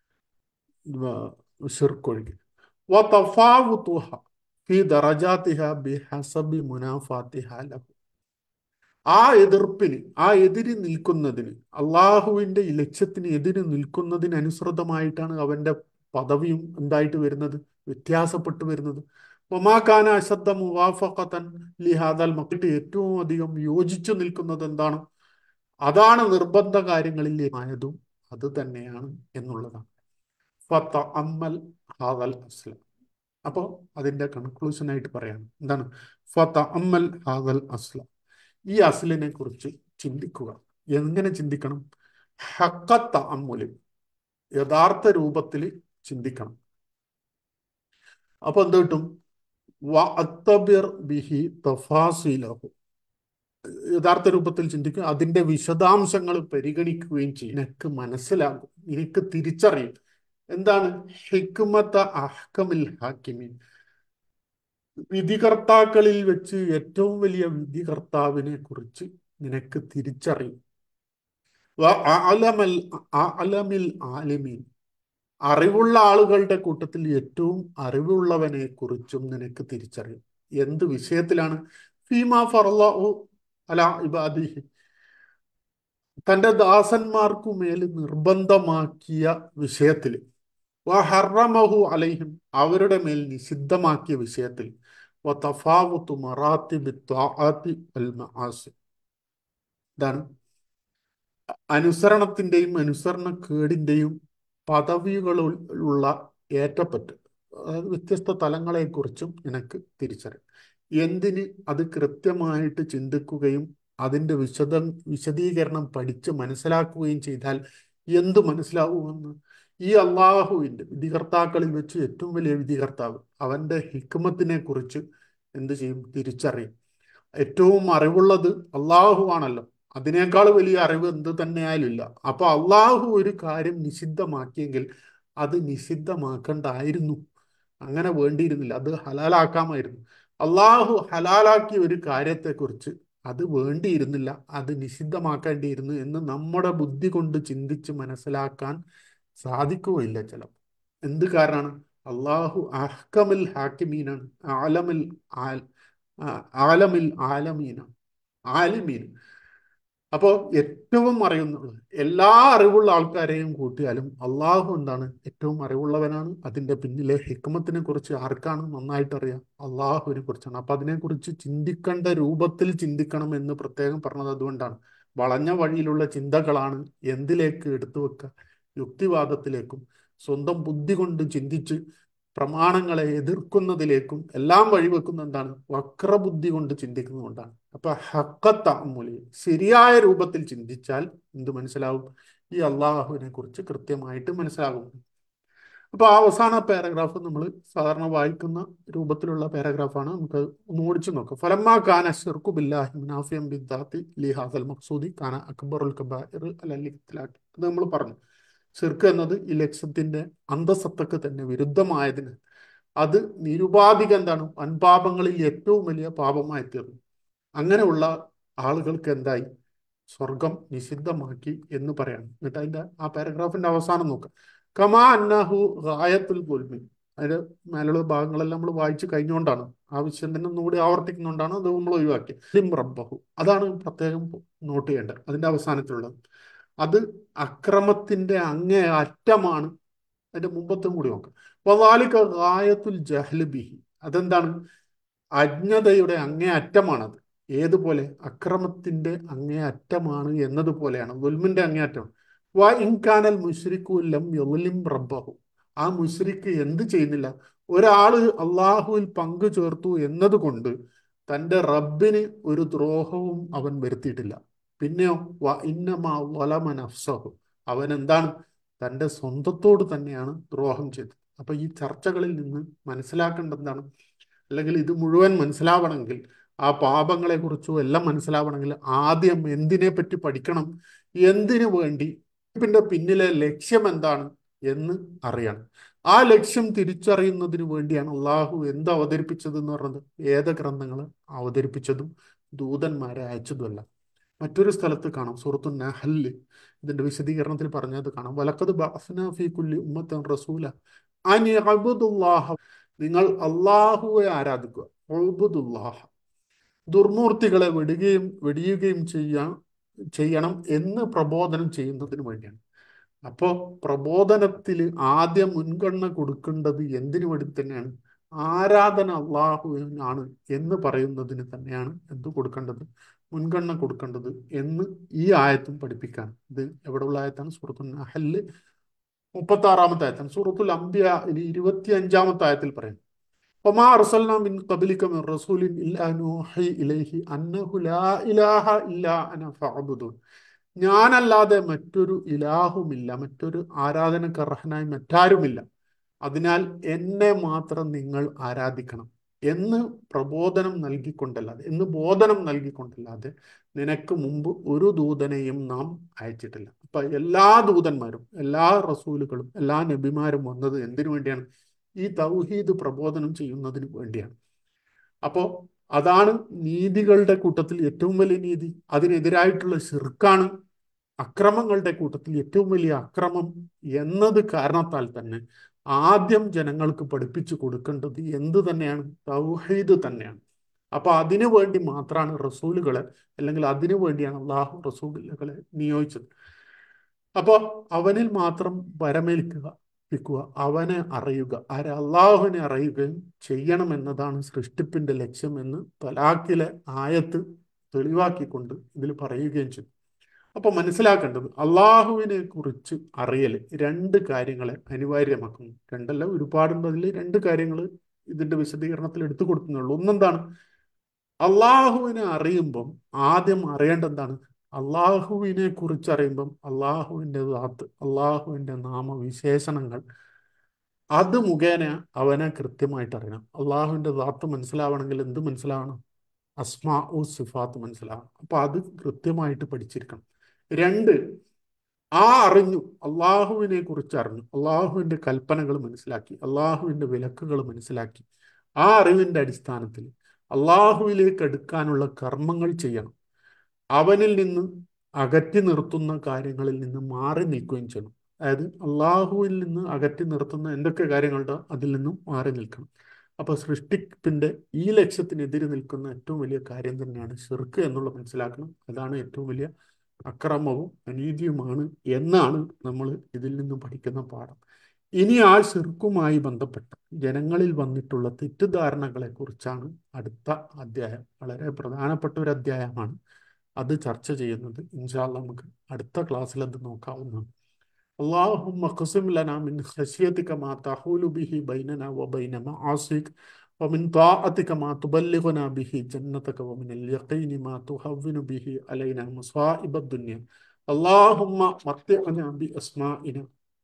ഷിർക്കൊഴികെ വതഫാവുതുഹ ഫി ദറജാതിഹ ബിഹസബി മുനാഫാത്തിഹ ലഹു ആ എതിർപ്പിന് ആ എതിര് നിൽക്കുന്നതിന് അള്ളാഹുവിന്റെ ഈ ലക്ഷ്യത്തിന് എതിര് നിൽക്കുന്നതിന് അനുസൃതമായിട്ടാണ് അവന്റെ പദവിയും എന്തായിട്ട് വരുന്നത് വ്യത്യാസപ്പെട്ടു വരുന്നത് ഒമാക്കാന അശബ്ദ മുവാഫഖത്തൻ ലിഹാദൽ മക്കിട്ട് ഏറ്റവും അധികം യോജിച്ചു നിൽക്കുന്നത് എന്താണ് അതാണ് നിർബന്ധ കാര്യങ്ങളിൽ ആയതും അത് തന്നെയാണ് എന്നുള്ളതാണ് ഫത്ത അമ്മൽ ഹാദൽ അസ്ലം അപ്പോൾ അതിൻ്റെ കൺക്ലൂഷനായിട്ട് പറയാണ് എന്താണ് ഫത്ത അമ്മൽ ഹാദൽ അസ്ലം ഈ അസ്ലിനെ കുറിച്ച് ചിന്തിക്കുക എങ്ങനെ ചിന്തിക്കണം ഹക്കത്ത അമ്മുല് യഥാർത്ഥ രൂപത്തിൽ ചിന്തിക്കണം അപ്പൊ എന്ത് കിട്ടും വഅത്തബിർ ബിഹി തഫാസിലഹു യഥാർത്ഥ രൂപത്തിൽ ചിന്തിക്കുക അതിന്റെ വിശദാംശങ്ങൾ പരിഗണിക്കുകയും ചെയ്യും നിനക്ക് മനസ്സിലാകും നിനക്ക് തിരിച്ചറിയും എന്താണ് ഹിക്മത്ത അഹ്കമിൽ ഹാക്കിമീൻ വിധികർത്താക്കളിൽ വെച്ച് ഏറ്റവും വലിയ വിധികർത്താവിനെ കുറിച്ച് നിനക്ക് തിരിച്ചറിയും അലമൽ അലമിൽ ആലിമീൻ അറിവുള്ള ആളുകളുടെ കൂട്ടത്തിൽ ഏറ്റവും അറിവുള്ളവനെ കുറിച്ചും നിനക്ക് തിരിച്ചറിയും എന്ത് വിഷയത്തിലാണ് ഫീമാ ഫറല്ലാഹു അല ഇബാദിഹി തന്റെ ദാസന്മാർക്കു മേൽ നിർബന്ധമാക്കിയ വിഷയത്തിൽ വഹറമഹു അലൈഹിം അവരുടെ മേൽ നിഷിദ്ധമാക്കിയ വിഷയത്തിൽ വതഫാവുത്തു മറാത്തിബി ത്വാഅത്തി വൽ മആസി ഇതാണ് അനുസരണത്തിന്റെയും അനുസരണക്കേടിന്റെയും പദവികളുള്ള ഏറ്റപ്പറ്റ് അതായത് വ്യത്യസ്ത തലങ്ങളെക്കുറിച്ചും നിനക്ക് തിരിച്ചറിയും എന്തിന് അത് കൃത്യമായിട്ട് ചിന്തിക്കുകയും അതിൻ്റെ വിശദ വിശദീകരണം പഠിച്ച് മനസ്സിലാക്കുകയും ചെയ്താൽ എന്ത് മനസ്സിലാവുമെന്ന് ഈ അള്ളാഹുവിൻ്റെ വിധികർത്താക്കളിൽ വെച്ച് ഏറ്റവും വലിയ വിധികർത്താവ് അവൻ്റെ ഹിക്മത്തിനെ കുറിച്ച് എന്ത് ചെയ്യും തിരിച്ചറിയും ഏറ്റവും അറിവുള്ളത് അള്ളാഹു ആണല്ലോ അതിനേക്കാൾ വലിയ അറിവ് എന്ത് തന്നെയായാലും ഇല്ല അപ്പൊ അള്ളാഹു ഒരു കാര്യം നിഷിദ്ധമാക്കിയെങ്കിൽ അത് നിഷിദ്ധമാക്കണ്ടായിരുന്നു അങ്ങനെ വേണ്ടിയിരുന്നില്ല അത് ഹലാലാക്കാമായിരുന്നു അള്ളാഹു ഹലാലാക്കിയ ഒരു കാര്യത്തെക്കുറിച്ച് അത് വേണ്ടിയിരുന്നില്ല അത് നിഷിദ്ധമാക്കേണ്ടിയിരുന്നു എന്ന് നമ്മുടെ ബുദ്ധി കൊണ്ട് ചിന്തിച്ച് മനസ്സിലാക്കാൻ സാധിക്കുകയില്ല ചിലപ്പോൾ എന്ത് കാരണമാണ് അള്ളാഹു അഹ്കമിൽ ഹാക്കിമീനാണ് ആലമിൽ ആൽ ആലമിൽ ആലമീനാണ് ആലിമീൻ അപ്പോൾ ഏറ്റവും അറിയുന്നുള്ളത് എല്ലാ അറിവുള്ള ആൾക്കാരെയും കൂട്ടിയാലും അള്ളാഹു എന്താണ് ഏറ്റവും അറിവുള്ളവനാണ് അതിൻ്റെ പിന്നിലെ ഹിക്മത്തിനെ കുറിച്ച് ആർക്കാണ് നന്നായിട്ട് അറിയാം അള്ളാഹുവിനെ കുറിച്ചാണ് അപ്പൊ അതിനെക്കുറിച്ച് ചിന്തിക്കേണ്ട രൂപത്തിൽ ചിന്തിക്കണം എന്ന് പ്രത്യേകം പറഞ്ഞത് അതുകൊണ്ടാണ് വളഞ്ഞ വഴിയിലുള്ള ചിന്തകളാണ് എന്തിലേക്ക് എടുത്തു വെക്കുക യുക്തിവാദത്തിലേക്കും സ്വന്തം ബുദ്ധി കൊണ്ട് ചിന്തിച്ച് പ്രമാണങ്ങളെ എതിർക്കുന്നതിലേക്കും എല്ലാം വഴിവെക്കുന്ന എന്താണ് വക്രബുദ്ധി കൊണ്ട് ചിന്തിക്കുന്നതുകൊണ്ടാണ് അപ്പൊ ഹക്കത്തമ്മൂലി ശരിയായ രൂപത്തിൽ ചിന്തിച്ചാൽ എന്ത് മനസ്സിലാവും ഈ അള്ളാഹുവിനെ കുറിച്ച് കൃത്യമായിട്ട് മനസ്സിലാകും അപ്പൊ ആ അവസാന പാരഗ്രാഫ് നമ്മൾ സാധാരണ വായിക്കുന്ന രൂപത്തിലുള്ള പാരഗ്രാഫാണ് നമുക്ക് ഒന്ന് ഓടിച്ചു നോക്കാം ഫലമാ കാന ഷിർക്കു ബില്ലാഹി മുനാഫിയം ബിദ്ദാത്തി ലിഹാസൽ മഖ്സൂദി കാന അക്ബറുൽ കബായിർ അലി ഇത്ലാഖ് അത് നമ്മൾ പറഞ്ഞു ഷിർക്ക് എന്നത് ഈ ലക്ഷ്യത്തിന്റെ അന്തസത്തക്ക് തന്നെ വിരുദ്ധമായതിന് അത് നിരുപാധിക എന്താണ് വൻപാപങ്ങളിൽ ഏറ്റവും വലിയ പാപമായി തീർന്നു അങ്ങനെയുള്ള ആളുകൾക്ക് എന്തായി സ്വർഗം നിഷിദ്ധമാക്കി എന്ന് പറയണം എന്നിട്ട് അതിന്റെ ആ പാരഗ്രാഫിന്റെ അവസാനം നോക്കാം കമാ അന്നഹു ഗായത്തുൽ ഗുൽമി അതിന്റെ മേലുള്ള ഭാഗങ്ങളെല്ലാം നമ്മൾ വായിച്ചു കഴിഞ്ഞുകൊണ്ടാണ് ആവശ്യം തന്നെ ഒന്നുകൂടി ആവർത്തിക്കുന്നുകൊണ്ടാണ് അത് നമ്മൾ ഒഴിവാക്കിയത് റബ്ബഹു അതാണ് പ്രത്യേകം നോട്ട് ചെയ്യേണ്ടത് അതിന്റെ അവസാനത്തിലുള്ളത് അത് അക്രമത്തിന്റെ അങ്ങേ അറ്റമാണ് അതിന്റെ മുമ്പത്തും കൂടി നോക്കാം വവാലിക ഗായത്തുൽ ജഹ്ല് ബിഹി അതെന്താണ് അജ്ഞതയുടെ അങ്ങേ അറ്റമാണത് ഏതുപോലെ അക്രമത്തിന്റെ അങ്ങേ അറ്റമാണ് എന്നതുപോലെയാണ് ദുൽമിന്റെ അങ്ങേ അറ്റമാണ് വ ഇൻകാനൽ മുഷ്രിഖുല്ലം യൗലിം റബ്ബഹു ആ മുഷ്രിക്ക് എന്ത് ചെയ്യുന്നില്ല ഒരാള് അള്ളാഹുവിൽ പങ്കു ചേർത്തു എന്നതുകൊണ്ട് തന്റെ റബ്ബിന് ഒരു ദ്രോഹവും അവൻ വരുത്തിയിട്ടില്ല പിന്നെയോ വ ഇന്നമാ വലമ നഫ്സഹു അവൻ എന്താണ് തൻ്റെ സ്വന്തത്തോട് തന്നെയാണ് ദ്രോഹം ചെയ്തത് അപ്പൊ ഈ ചർച്ചകളിൽ നിന്ന് മനസ്സിലാക്കേണ്ടത് എന്താണ് അല്ലെങ്കിൽ ഇത് മുഴുവൻ മനസ്സിലാവണമെങ്കിൽ ആ പാപങ്ങളെ കുറിച്ചും എല്ലാം മനസ്സിലാവണമെങ്കിൽ ആദ്യം എന്തിനെ പറ്റി പഠിക്കണം എന്തിനു വേണ്ടി പിന്നെ പിന്നിലെ ലക്ഷ്യം എന്താണ് എന്ന് അറിയണം ആ ലക്ഷ്യം തിരിച്ചറിയുന്നതിന് വേണ്ടിയാണ് അള്ളാഹു എന്ത് അവതരിപ്പിച്ചത് എന്ന് പറഞ്ഞത് വേദഗ്രന്ഥങ്ങൾ അവതരിപ്പിച്ചതും ദൂതന്മാരെ അയച്ചതുമല്ല മറ്റൊരു സ്ഥലത്ത് കാണാം സൂറത്തു നഹല്ല് ഇതിന്റെ വിശദീകരണത്തിൽ പറഞ്ഞത് കാണാം വലക്കത് ബഅസ്നാ ഫീ കുല്ലി ഉമ്മത്തൻ റസൂല അൻ യഅ്ബുദുല്ലാഹ നിങ്ങൾ അള്ളാഹുവെ ആരാധിക്കുക ഉഅ്ബുദുല്ലാഹ ദുർമൂർത്തികളെ വെടുകയും വെടിയുകയും ചെയ്യാൻ ചെയ്യണം എന്ന് പ്രബോധനം ചെയ്യുന്നതിന് വേണ്ടിയാണ് അപ്പോൾ പ്രബോധനത്തിൽ ആദ്യം മുൻഗണന കൊടുക്കേണ്ടത് എന്തിനു വേണ്ടി തന്നെയാണ് ആരാധന അള്ളാഹുവിനാണ് എന്ന് പറയുന്നതിന് തന്നെയാണ് എന്ത് കൊടുക്കേണ്ടത് മുൻഗണന കൊടുക്കേണ്ടത് എന്ന് ഈ ആയത്തും പഠിപ്പിക്കാൻ ഇത് എവിടെയുള്ള ആയത്താണ് സൂറത്തുൽ നഹല് മുപ്പത്തി ആറാമത്തെ ആയത്താണ് സൂറത്തുൽ അംബിയ ഇനി ഇരുപത്തി അഞ്ചാമത്തെ ആയത്തിൽ പറയും وما أرسلنا من قبلك من رسول إلا نوحي إليه أنه لا إله إلا أنا فاعبدون ഞാനല്ലാതെ മറ്റൊരു ഇലാഹുമില്ല മറ്റൊരു ആരാധനക്കർഹനായി മറ്റാരുമില്ല അതിനാൽ എന്നെ മാത്രം നിങ്ങൾ ആരാധിക്കണം എന്ന് പ്രബോധനം നൽകിക്കൊണ്ടല്ലാതെ എന്ന് ബോധനം നൽകിക്കൊണ്ടല്ലാതെ നിനക്ക് മുമ്പ് ഒരു ദൂതനെയും നാം അയച്ചിട്ടില്ല അപ്പൊ എല്ലാ ദൂതന്മാരും എല്ലാ റസൂലുകളും എല്ലാ നബിമാരും വന്നത് എന്തിനു വേണ്ടിയാണ് ഈ തൗഹീദ് പ്രബോധനം ചെയ്യുന്നതിന് വേണ്ടിയാണ് അപ്പോൾ അതാണ് നീതികളുടെ കൂട്ടത്തിൽ ഏറ്റവും വലിയ നീതി അതിനെതിരായിട്ടുള്ള ശിർക്കാണ് അക്രമങ്ങളുടെ കൂട്ടത്തിൽ ഏറ്റവും വലിയ അക്രമം എന്നത് കാരണത്താൽ തന്നെ ആദ്യം ജനങ്ങൾക്ക് പഠിപ്പിച്ചു കൊടുക്കേണ്ടത് എന്ത് തന്നെയാണ് തൗഹീദ് തന്നെയാണ് അപ്പൊ അതിനു വേണ്ടി മാത്രമാണ് റസൂലുകളെ അല്ലെങ്കിൽ അതിനു വേണ്ടിയാണ് അള്ളാഹു റസൂലുകളെ നിയോഗിച്ചത് അപ്പോൾ അവനിൽ മാത്രം വരമേൽക്കുക പ്പിക്കുക അവനെ അറിയുക ആരെ അള്ളാഹുവിനെ അറിയുകയും ചെയ്യണം എന്നതാണ് സൃഷ്ടിപ്പിന്റെ ലക്ഷ്യം എന്ന് തലാഖിലെ ആയത്ത് തെളിവാക്കിക്കൊണ്ട് ഇതിൽ പറയുകയും ചെയ്തു അപ്പൊ മനസ്സിലാക്കേണ്ടത് അള്ളാഹുവിനെ കുറിച്ച് അറിയൽ രണ്ട് കാര്യങ്ങളെ അനിവാര്യമാക്കുന്നു രണ്ടല്ല ഒരുപാടുണ്ട് അതിൽ രണ്ട് കാര്യങ്ങൾ ഇതിന്റെ വിശദീകരണത്തിൽ എടുത്തു കൊടുക്കുന്നുള്ളൂ ഒന്നെന്താണ് അള്ളാഹുവിനെ അറിയുമ്പം ആദ്യം അറിയേണ്ട എന്താണ് അള്ളാഹുവിനെ കുറിച്ച് അറിയുമ്പം അള്ളാഹുവിൻ്റെ ദാത്ത് അള്ളാഹുവിൻ്റെ നാമവിശേഷണങ്ങൾ അത് മുഖേന അവനെ കൃത്യമായിട്ട് അറിയണം അള്ളാഹുവിൻ്റെ ദാത്ത് മനസ്സിലാവണമെങ്കിൽ എന്ത് മനസ്സിലാവണം അസ്മാ ഉ സിഫാത്ത് മനസ്സിലാവണം അപ്പൊ അത് കൃത്യമായിട്ട് പഠിച്ചിരിക്കണം രണ്ട് ആ അറിഞ്ഞു അള്ളാഹുവിനെ കുറിച്ച് അറിഞ്ഞു അള്ളാഹുവിൻ്റെ കൽപ്പനകൾ മനസ്സിലാക്കി അള്ളാഹുവിൻ്റെ വിലക്കുകൾ മനസ്സിലാക്കി ആ അറിവിൻ്റെ അടിസ്ഥാനത്തിൽ അള്ളാഹുവിലേക്ക് എടുക്കാനുള്ള കർമ്മങ്ങൾ ചെയ്യണം അവനിൽ നിന്ന് അകറ്റി നിർത്തുന്ന കാര്യങ്ങളിൽ നിന്ന് മാറി നിൽക്കുകയും ചെയ്യണം അതായത് അള്ളാഹുവിൽ നിന്ന് അകറ്റി നിർത്തുന്ന എന്തൊക്കെ കാര്യങ്ങളുണ്ടോ അതിൽ നിന്നും മാറി നിൽക്കണം അപ്പൊ സൃഷ്ടിപ്പിന്റെ ഈ ലക്ഷ്യത്തിനെതിരെ നിൽക്കുന്ന ഏറ്റവും വലിയ കാര്യം തന്നെയാണ് ഷിർക്ക് എന്നുള്ള മനസ്സിലാക്കണം അതാണ് ഏറ്റവും വലിയ അക്രമവും അനീതിയുമാണ് എന്നാണ് നമ്മൾ ഇതിൽ നിന്നും പഠിക്കുന്ന പാഠം ഇനി ആ ഷിർക്കുമായി ബന്ധപ്പെട്ട് ജനങ്ങളിൽ വന്നിട്ടുള്ള തെറ്റിദ്ധാരണകളെ കുറിച്ചാണ് അടുത്ത അധ്യായം വളരെ പ്രധാനപ്പെട്ട ഒരു അധ്യായമാണ് അത് ചർച്ച ചെയ്യുന്നത് ഇൻഷാല്ല നമുക്ക് അടുത്ത ക്ലാസ്സിൽ അത് നോക്കാവുന്നതാണ് اللهم اقسم لنا من خشيتك ما تحول به بيننا وبين معاصيك ومن طاعتك ما تبلغنا به جنتك ومن اليقين ما تهون به علينا مصائب الدنيا اللهم متعنا بأسمائنا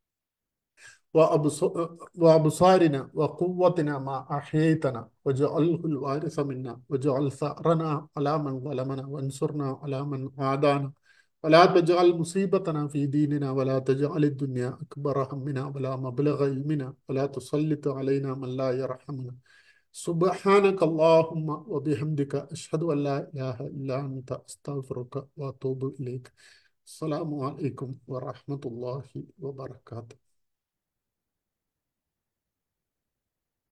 وأبصارنا وقوتنا ما أحييتنا واجعله الوارث منا واجعل ثأرنا على من ظلمنا وانصرنا على من عادانا ولا تجعل مصيبتنا في ديننا ولا تجعل الدنيا أكبر همنا ولا مبلغ علمنا ولا تسلط علينا من لا يرحمنا سبحانك اللهم وبحمدك أشهد أن لا إله إلا أنت أستغفرك وأتوب إليك السلام عليكم ورحمة الله وبركاته